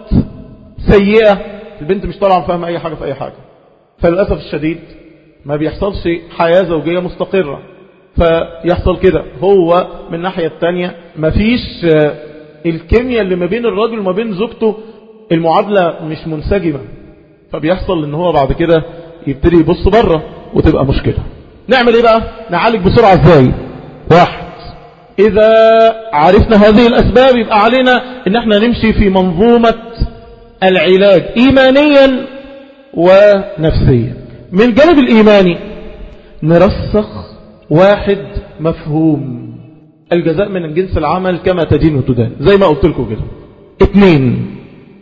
سيئة البنت مش طالعة فاهمة اي حاجة في اي حاجة فللأسف الشديد ما بيحصلش حياة زوجية مستقرة فيحصل كده هو من الناحية التانية مفيش الكيمياء اللي ما بين الراجل وما بين زوجته المعادلة مش منسجمة فبيحصل ان هو بعد كده يبتدي يبص بره وتبقى مشكلة نعمل ايه بقى نعالج بسرعة ازاي واحد اذا عرفنا هذه الاسباب يبقى علينا ان احنا نمشي في منظومة العلاج ايمانيا ونفسيا من الجانب الإيماني نرسخ واحد مفهوم الجزاء من جنس العمل كما تدين وتدان زي ما قلت لكم كده اتنين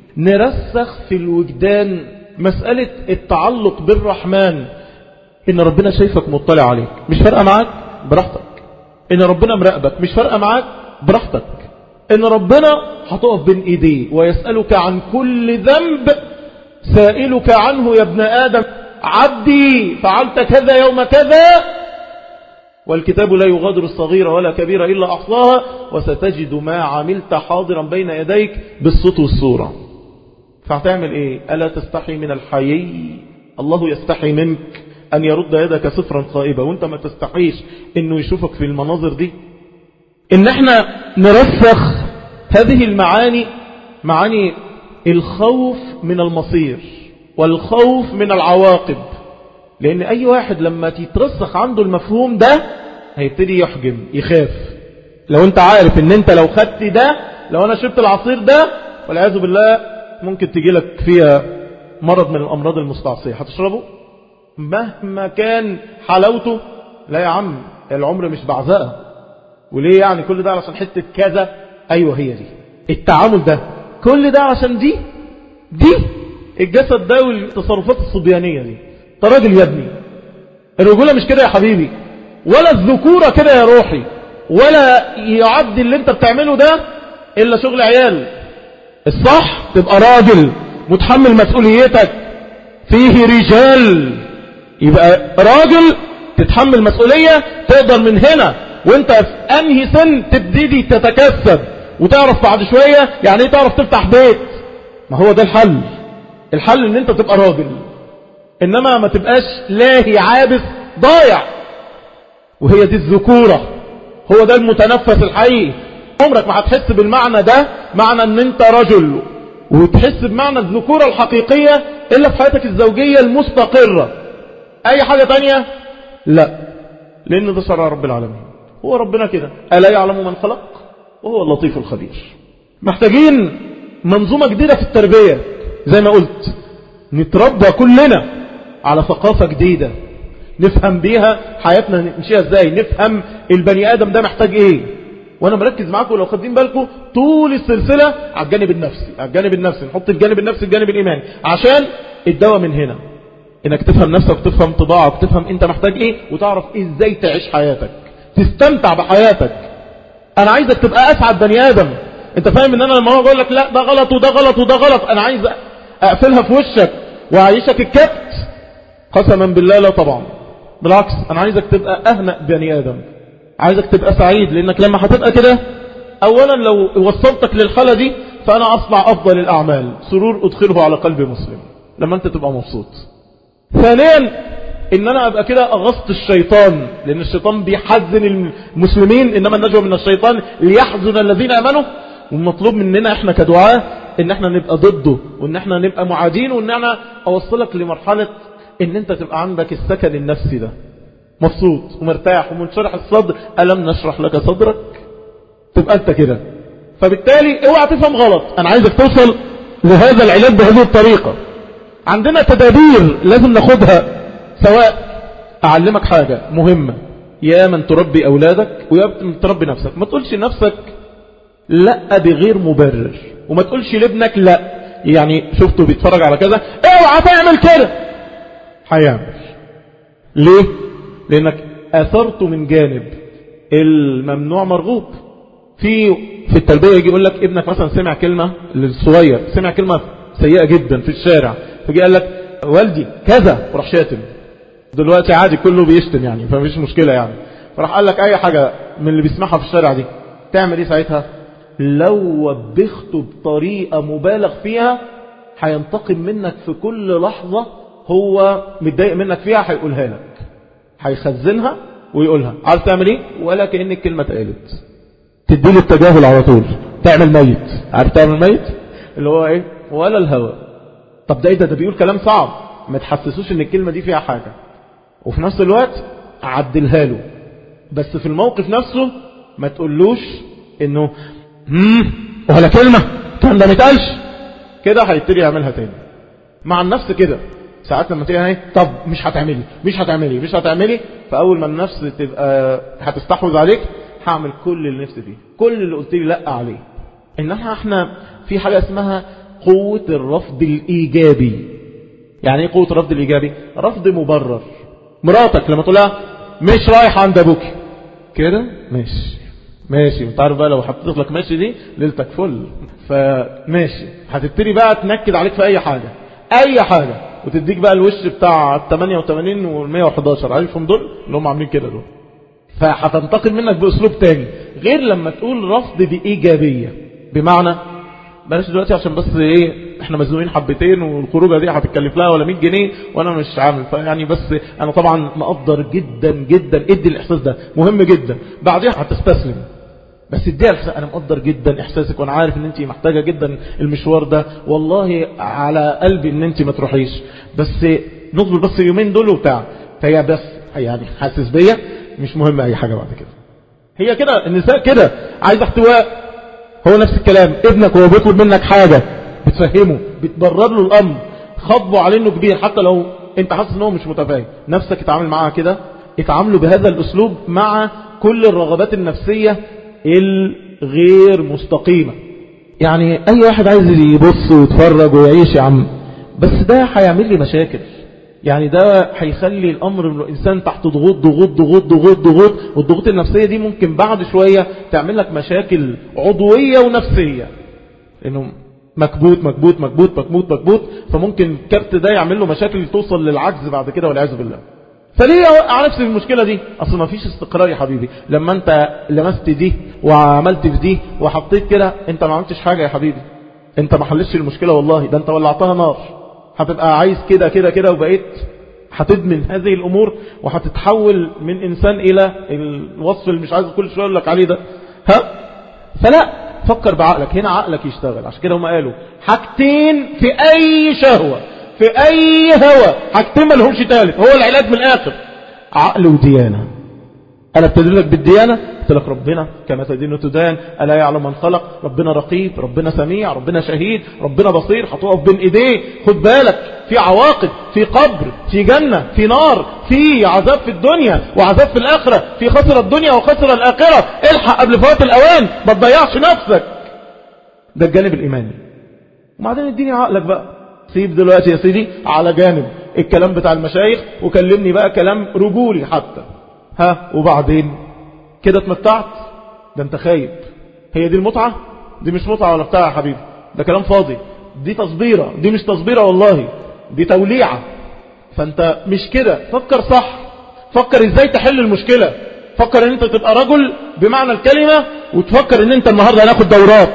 نرسخ في الوجدان مسألة التعلق بالرحمن ان ربنا شايفك مطلع عليك مش فارقة معاك براحتك ان ربنا مراقبك مش فارقة معاك براحتك ان ربنا هتقف بين ايديه ويسألك عن كل ذنب سائلك عنه يا ابن آدم عبدي فعلت كذا يوم كذا والكتاب لا يغادر الصغيرة ولا كبيرة إلا أحصاها وستجد ما عملت حاضرا بين يديك بالصوت والصورة فهتعمل إيه ألا تستحي من الحيي الله يستحي منك أن يرد يدك صفرا خائبة وانت ما تستحيش أنه يشوفك في المناظر دي إن احنا نرسخ هذه المعاني معاني الخوف من المصير والخوف من العواقب لأن أي واحد لما تترسخ عنده المفهوم ده هيبتدي يحجم يخاف لو انت عارف ان انت لو خدت ده لو انا شربت العصير ده والعياذ بالله ممكن تجي لك فيها مرض من الأمراض المستعصية هتشربه مهما كان حلاوته لا يا عم العمر مش بعزقة وليه يعني كل ده علشان حتة كذا أيوة هي دي التعامل ده كل ده عشان دي دي الجسد ده والتصرفات الصبيانية دي انت راجل يا ابني الرجولة مش كده يا حبيبي ولا الذكورة كده يا روحي ولا يعد اللي انت بتعمله ده الا شغل عيال الصح تبقى راجل متحمل مسؤوليتك فيه رجال يبقى راجل تتحمل مسؤولية تقدر من هنا وانت في انهي سن تبتدي تتكسب وتعرف بعد شوية يعني ايه تعرف تفتح بيت ما هو ده الحل الحل ان انت تبقى راجل انما ما تبقاش لاهي عابس ضايع وهي دي الذكورة هو ده المتنفس الحقيقي عمرك ما هتحس بالمعنى ده معنى ان انت رجل وتحس بمعنى الذكورة الحقيقية الا في حياتك الزوجية المستقرة اي حاجة تانية لا لان ده شرع رب العالمين هو ربنا كده ألا يعلم من خلق وهو اللطيف الخبير محتاجين منظومة جديدة في التربية زي ما قلت نتربى كلنا على ثقافة جديدة نفهم بيها حياتنا نمشيها ازاي نفهم البني ادم ده محتاج ايه وانا مركز معاكم لو خدين بالكم طول السلسلة على الجانب النفسي على الجانب النفسي نحط الجانب النفسي الجانب الايماني عشان الدواء من هنا انك تفهم نفسك وتفهم طباعك وتفهم انت محتاج ايه وتعرف ازاي تعيش حياتك تستمتع بحياتك انا عايزك تبقى اسعد بني ادم انت فاهم ان انا لما اقول لك لا ده غلط وده غلط وده غلط انا عايز اقفلها في وشك واعيشك الكبت قسما بالله لا طبعا بالعكس انا عايزك تبقى اهنأ بني ادم عايزك تبقى سعيد لانك لما هتبقى كده اولا لو وصلتك للحالة دي فانا اصنع افضل الاعمال سرور ادخله على قلب مسلم لما انت تبقى مبسوط ثانيا ان انا ابقى كده اغصت الشيطان لان الشيطان بيحزن المسلمين انما النجوى من الشيطان ليحزن الذين امنوا والمطلوب مننا احنا كدعاة ان احنا نبقى ضده وان احنا نبقى معادين وان انا اوصلك لمرحلة ان انت تبقى عندك السكن النفسي ده مبسوط ومرتاح ومنشرح الصدر ألم نشرح لك صدرك تبقى انت كده فبالتالي اوعى تفهم غلط انا عايزك توصل لهذا العلاج بهذه الطريقة عندنا تدابير لازم ناخدها سواء اعلمك حاجة مهمة يا من تربي اولادك ويا من تربي نفسك ما تقولش نفسك لا بغير مبرر وما تقولش لابنك لا يعني شفته بيتفرج على كذا اوعى تعمل كده هيعمل ليه لانك اثرت من جانب الممنوع مرغوب في في التربية يجي يقول لك ابنك مثلا سمع كلمة للصغير سمع كلمة سيئة جدا في الشارع فجي قال لك والدي كذا وراح شاتم دلوقتي عادي كله بيشتم يعني فمفيش مشكلة يعني فراح قال لك اي حاجة من اللي بيسمعها في الشارع دي تعمل ايه ساعتها لو وبخته بطريقة مبالغ فيها هينتقم منك في كل لحظة هو متضايق منك فيها هيقولها لك هيخزنها ويقولها عارف تعمل ايه ولا كأن الكلمة اتقالت تديله التجاهل على طول تعمل ميت عارف تعمل ميت اللي هو ايه ولا الهوى طب ده ايه ده ده بيقول كلام صعب ما تحسسوش ان الكلمة دي فيها حاجة وفي نفس الوقت عدلها له بس في الموقف نفسه ما تقولوش انه هم ولا كلمة كان ده متقالش كده هيبتدي يعملها تاني مع النفس كده ساعات لما تيجي ايه طب مش هتعملي مش هتعملي مش هتعملي فاول ما النفس تبقى هتستحوذ عليك هعمل كل اللي نفسي فيه كل اللي قلت لي لا عليه انما احنا في حاجة اسمها قوة الرفض الايجابي يعني ايه قوة الرفض الايجابي رفض مبرر مراتك لما تقول لها مش رايح عند ابوك كده ماشي ماشي انت عارف بقى لو حطيت لك ماشي دي ليلتك فل فماشي هتبتدي بقى تنكد عليك في اي حاجة اي حاجة وتديك بقى الوش بتاع 88 وال 111 عارفهم دول اللي هم عاملين كده دول فهتنتقل منك باسلوب تاني غير لما تقول رفض بايجابية بمعنى بلاش دلوقتي عشان بس ايه احنا مزنوقين حبتين والخروجه دي هتتكلف لها ولا 100 جنيه وانا مش عامل فيعني بس انا طبعا مقدر جدا جدا ادي الاحساس ده مهم جدا بعديها هتستسلم بس اديها الحساس انا مقدر جدا احساسك وانا عارف ان انت محتاجه جدا المشوار ده والله على قلبي ان انت ما تروحيش بس نصبر بس يومين دول وبتاع فهي بس يعني حاسس بيا مش مهم اي حاجه بعد كده هي كده النساء كده عايزه احتواء هو نفس الكلام ابنك وهو بيطلب منك حاجة بتفهمه بتبرر له الامر خطبه عليه انه كبير حتى لو انت حاسس ان هو مش متفاهم نفسك اتعامل معاها كده اتعاملوا بهذا الاسلوب مع كل الرغبات النفسية الغير مستقيمة يعني اي واحد عايز يبص ويتفرج ويعيش يا عم بس ده هيعمل لي مشاكل يعني ده هيخلي الامر الانسان تحت ضغوط ضغوط ضغوط ضغوط ضغوط والضغوط النفسية دي ممكن بعد شوية تعمل لك مشاكل عضوية ونفسية انه مكبوت مكبوت مكبوت مكبوت مكبوت فممكن الكبت ده يعمل له مشاكل توصل للعجز بعد كده والعياذ بالله فليه اوقع نفسي في المشكلة دي اصل ما فيش استقرار يا حبيبي لما انت لمست دي وعملت في دي وحطيت كده انت ما عملتش حاجة يا حبيبي انت ما حلتش المشكلة والله ده انت ولعتها نار هتبقى عايز كده كده كده وبقيت هتدمن هذه الامور وهتتحول من انسان الى الوصف اللي مش عايز كل شويه اقول لك عليه ده ها فلا فكر بعقلك هنا عقلك يشتغل عشان كده هم قالوا حاجتين في اي شهوة في اي هوى حاجتين ما لهمش ثالث هو العلاج من الاخر عقل وديانة انا ابتدي لك بالديانة قلت لك ربنا كما تدين تدان ألا يعلم من خلق ربنا رقيب ربنا سميع ربنا شهيد ربنا بصير هتقف بين ايديه خد بالك في عواقب في قبر في جنة في نار في عذاب في الدنيا وعذاب في الآخرة في خسر الدنيا وخسر الآخرة الحق قبل فوات الأوان ما تضيعش نفسك ده الجانب الإيماني وبعدين اديني عقلك بقى سيب دلوقتي يا سيدي على جانب الكلام بتاع المشايخ وكلمني بقى كلام رجولي حتى ها وبعدين كده اتمتعت ده انت خايب هي دي المتعة دي مش متعة ولا بتاع يا حبيبي ده كلام فاضي دي تصبيرة دي مش تصبيرة والله دي توليعة فانت مش كده فكر صح فكر ازاي تحل المشكلة فكر ان انت تبقى رجل بمعنى الكلمة وتفكر ان انت النهاردة هناخد دورات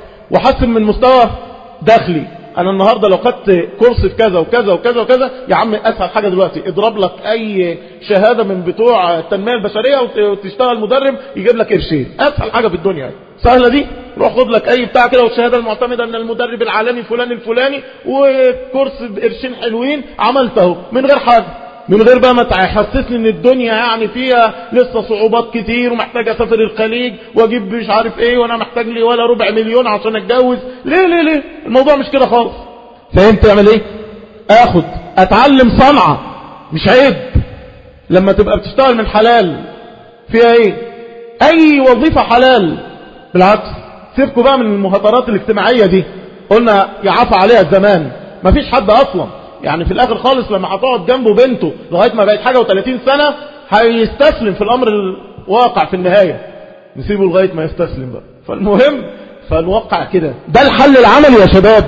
وحسن من مستوى داخلي انا النهاردة لو خدت كورس في كذا وكذا وكذا وكذا يا عم اسهل حاجة دلوقتي اضرب لك اي شهادة من بتوع التنمية البشرية وتشتغل مدرب يجيب لك قرشين اسهل حاجة في الدنيا سهلة دي روح خد لك اي بتاع كده والشهادة المعتمدة ان المدرب العالمي فلان الفلاني وكورس بقرشين حلوين عملته من غير حاجة من غير بقى ما تحسسني ان الدنيا يعني فيها لسه صعوبات كتير ومحتاج اسافر الخليج واجيب مش عارف ايه وانا محتاج لي ولا ربع مليون عشان اتجوز ليه ليه ليه الموضوع مش كده خالص فهمت تعمل ايه اخد اتعلم صنعة مش عيب لما تبقى بتشتغل من حلال فيها ايه اي وظيفة حلال بالعكس سيبكوا بقى من المهاترات الاجتماعية دي قلنا يعفى عليها الزمان مفيش حد اصلا يعني في الاخر خالص لما هتقعد جنبه بنته لغاية ما بقت حاجة و30 سنة هيستسلم في الامر الواقع في النهاية نسيبه لغاية ما يستسلم بقى فالمهم فالواقع كده ده الحل العملي يا شباب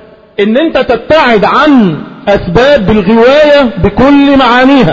ان انت تبتعد عن اسباب الغواية بكل معانيها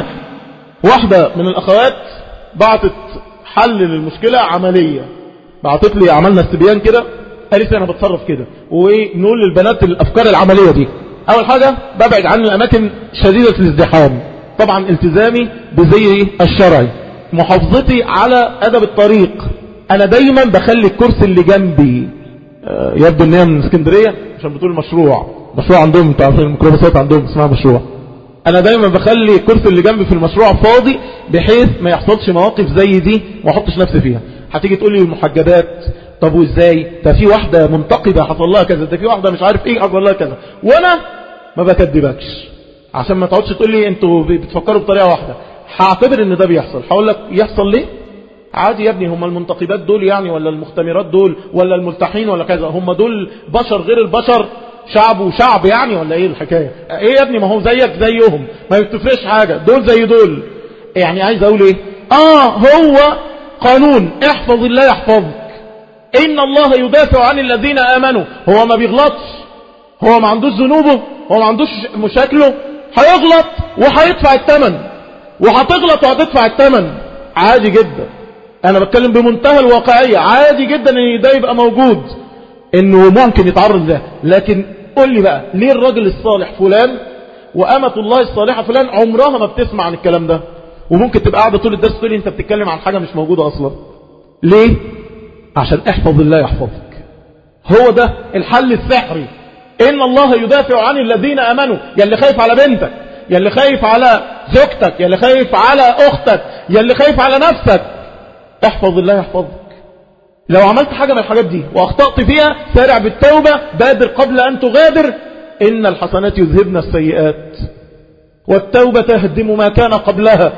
واحدة من الاخوات بعتت حل للمشكلة عملية بعتت لي عملنا استبيان كده قالت لي انا بتصرف كده ونقول للبنات الافكار العملية دي اول حاجة ببعد عن الاماكن شديدة الازدحام طبعا التزامي بزي الشرعي محافظتي على ادب الطريق انا دايما بخلي الكرسي اللي جنبي يبدو ان هي من اسكندرية عشان بتقول مشروع مشروع عندهم انتوا عارفين الميكروباصات عندهم اسمها مشروع انا دايما بخلي الكرسي اللي جنبي في المشروع فاضي بحيث ما يحصلش مواقف زي دي ما احطش نفسي فيها هتيجي تقول لي المحجبات طب وازاي ده في واحدة منتقبة حصل لها كذا ده في واحدة مش عارف ايه حصل لها كذا وانا ما بكدبكش عشان ما تقعدش تقول لي انتوا بتفكروا بطريقة واحدة هعتبر ان ده بيحصل هقول لك يحصل ليه عادي يا ابني هم المنتقبات دول يعني ولا المختمرات دول ولا الملتحين ولا كذا هم دول بشر غير البشر شعب وشعب يعني ولا ايه الحكاية ايه يا ابني ما هو زيك زيهم ما يتفرش حاجة دول زي دول يعني عايز اقول ايه اه هو قانون احفظ الله يحفظك ان الله يدافع عن الذين امنوا هو ما بيغلطش هو ما عندوش ذنوبه هو ما عندوش مشاكله هيغلط وهيدفع الثمن وهتغلط وهتدفع الثمن عادي جدا انا بتكلم بمنتهى الواقعية عادي جدا ان ده يبقى موجود انه ممكن يتعرض ده لكن قول لي بقى ليه الراجل الصالح فلان وأمة الله الصالحة فلان عمرها ما بتسمع عن الكلام ده وممكن تبقى قاعدة طول الدرس تقول انت بتتكلم عن حاجة مش موجودة اصلا ليه عشان احفظ الله يحفظك هو ده الحل السحري ان الله يدافع عن الذين امنوا يلي خايف على بنتك يلي خايف على زوجتك يلي خايف على اختك يلي خايف على نفسك احفظ الله يحفظك لو عملت حاجة من الحاجات دي واخطأت فيها سارع بالتوبة بادر قبل ان تغادر ان الحسنات يذهبن السيئات والتوبة تهدم ما كان قبلها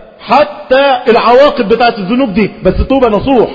حتى العواقب بتاعت الذنوب دي بس توبة نصوح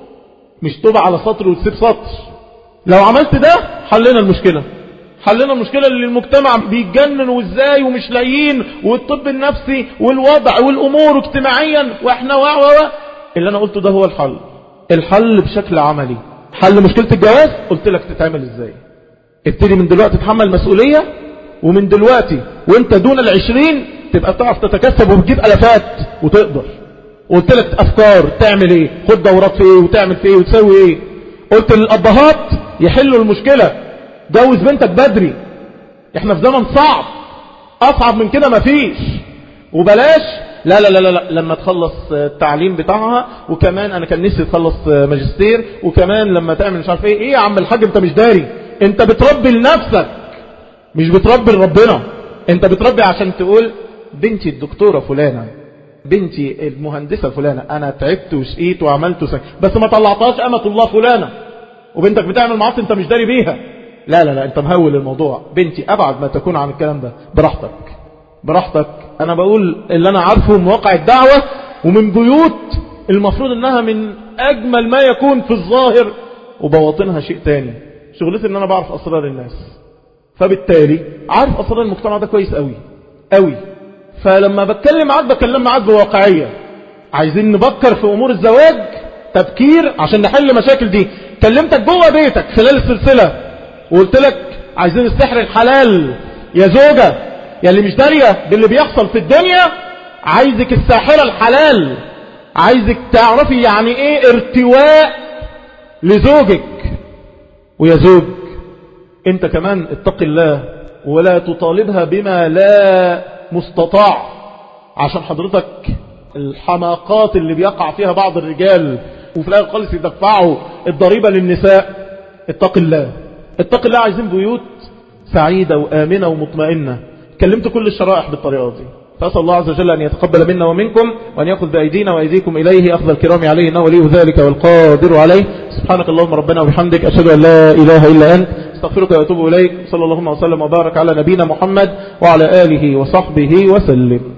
مش توبة على سطر وتسيب سطر لو عملت ده حلنا المشكلة حلنا المشكلة اللي المجتمع بيتجنن وازاي ومش لاقيين والطب النفسي والوضع والامور اجتماعيا واحنا وا وا وا اللي انا قلته ده هو الحل الحل بشكل عملي حل مشكلة الجواز قلت لك تتعمل ازاي ابتدي من دلوقتي تتحمل مسؤولية ومن دلوقتي وانت دون العشرين تبقى تعرف تتكسب وتجيب الافات وتقدر قلت لك افكار تعمل ايه خد دورات في ايه وتعمل في ايه وتسوي ايه قلت للابهات يحلوا المشكلة جوز بنتك بدري احنا في زمن صعب اصعب من كده مفيش وبلاش لا لا لا لا لما تخلص التعليم بتاعها وكمان انا كان نفسي تخلص ماجستير وكمان لما تعمل مش عارف ايه ايه يا عم الحاج انت مش داري انت بتربي لنفسك مش بتربي لربنا انت بتربي عشان تقول بنتي الدكتورة فلانة بنتي المهندسة فلانة انا تعبت وشقيت وعملت وسك بس ما طلعتهاش امة الله فلانة وبنتك بتعمل معاصي انت مش داري بيها لا لا لا انت مهول الموضوع بنتي ابعد ما تكون عن الكلام ده براحتك براحتك انا بقول اللي انا عارفه من واقع الدعوة ومن بيوت المفروض انها من اجمل ما يكون في الظاهر وبواطنها شيء تاني شغلتي ان انا بعرف اسرار الناس فبالتالي عارف اسرار المجتمع ده كويس قوي قوي فلما بتكلم معاك بكلم معاك بواقعية عايزين نبكر في امور الزواج تبكير عشان نحل مشاكل دي كلمتك جوه بيتك خلال السلسلة وقلت لك عايزين السحر الحلال يا زوجة يا اللي مش دارية باللي بيحصل في الدنيا عايزك الساحرة الحلال عايزك تعرفي يعني ايه ارتواء لزوجك ويا زوج انت كمان اتق الله ولا تطالبها بما لا مستطاع عشان حضرتك الحماقات اللي بيقع فيها بعض الرجال وفي الاخر خالص يدفعوا الضريبة للنساء اتق الله اتق الله عايزين بيوت سعيدة وآمنة ومطمئنة كلمت كل الشرائح بالطريقة دي فأسأل الله عز وجل أن يتقبل منا ومنكم وأن يأخذ بأيدينا وأيديكم إليه أخذ الكرام عليه إنه ولي ذلك والقادر عليه سبحانك اللهم ربنا وبحمدك أشهد أن لا إله إلا أنت استغفرك وأتوب إليك صلى الله وسلم وبارك على نبينا محمد وعلى آله وصحبه وسلم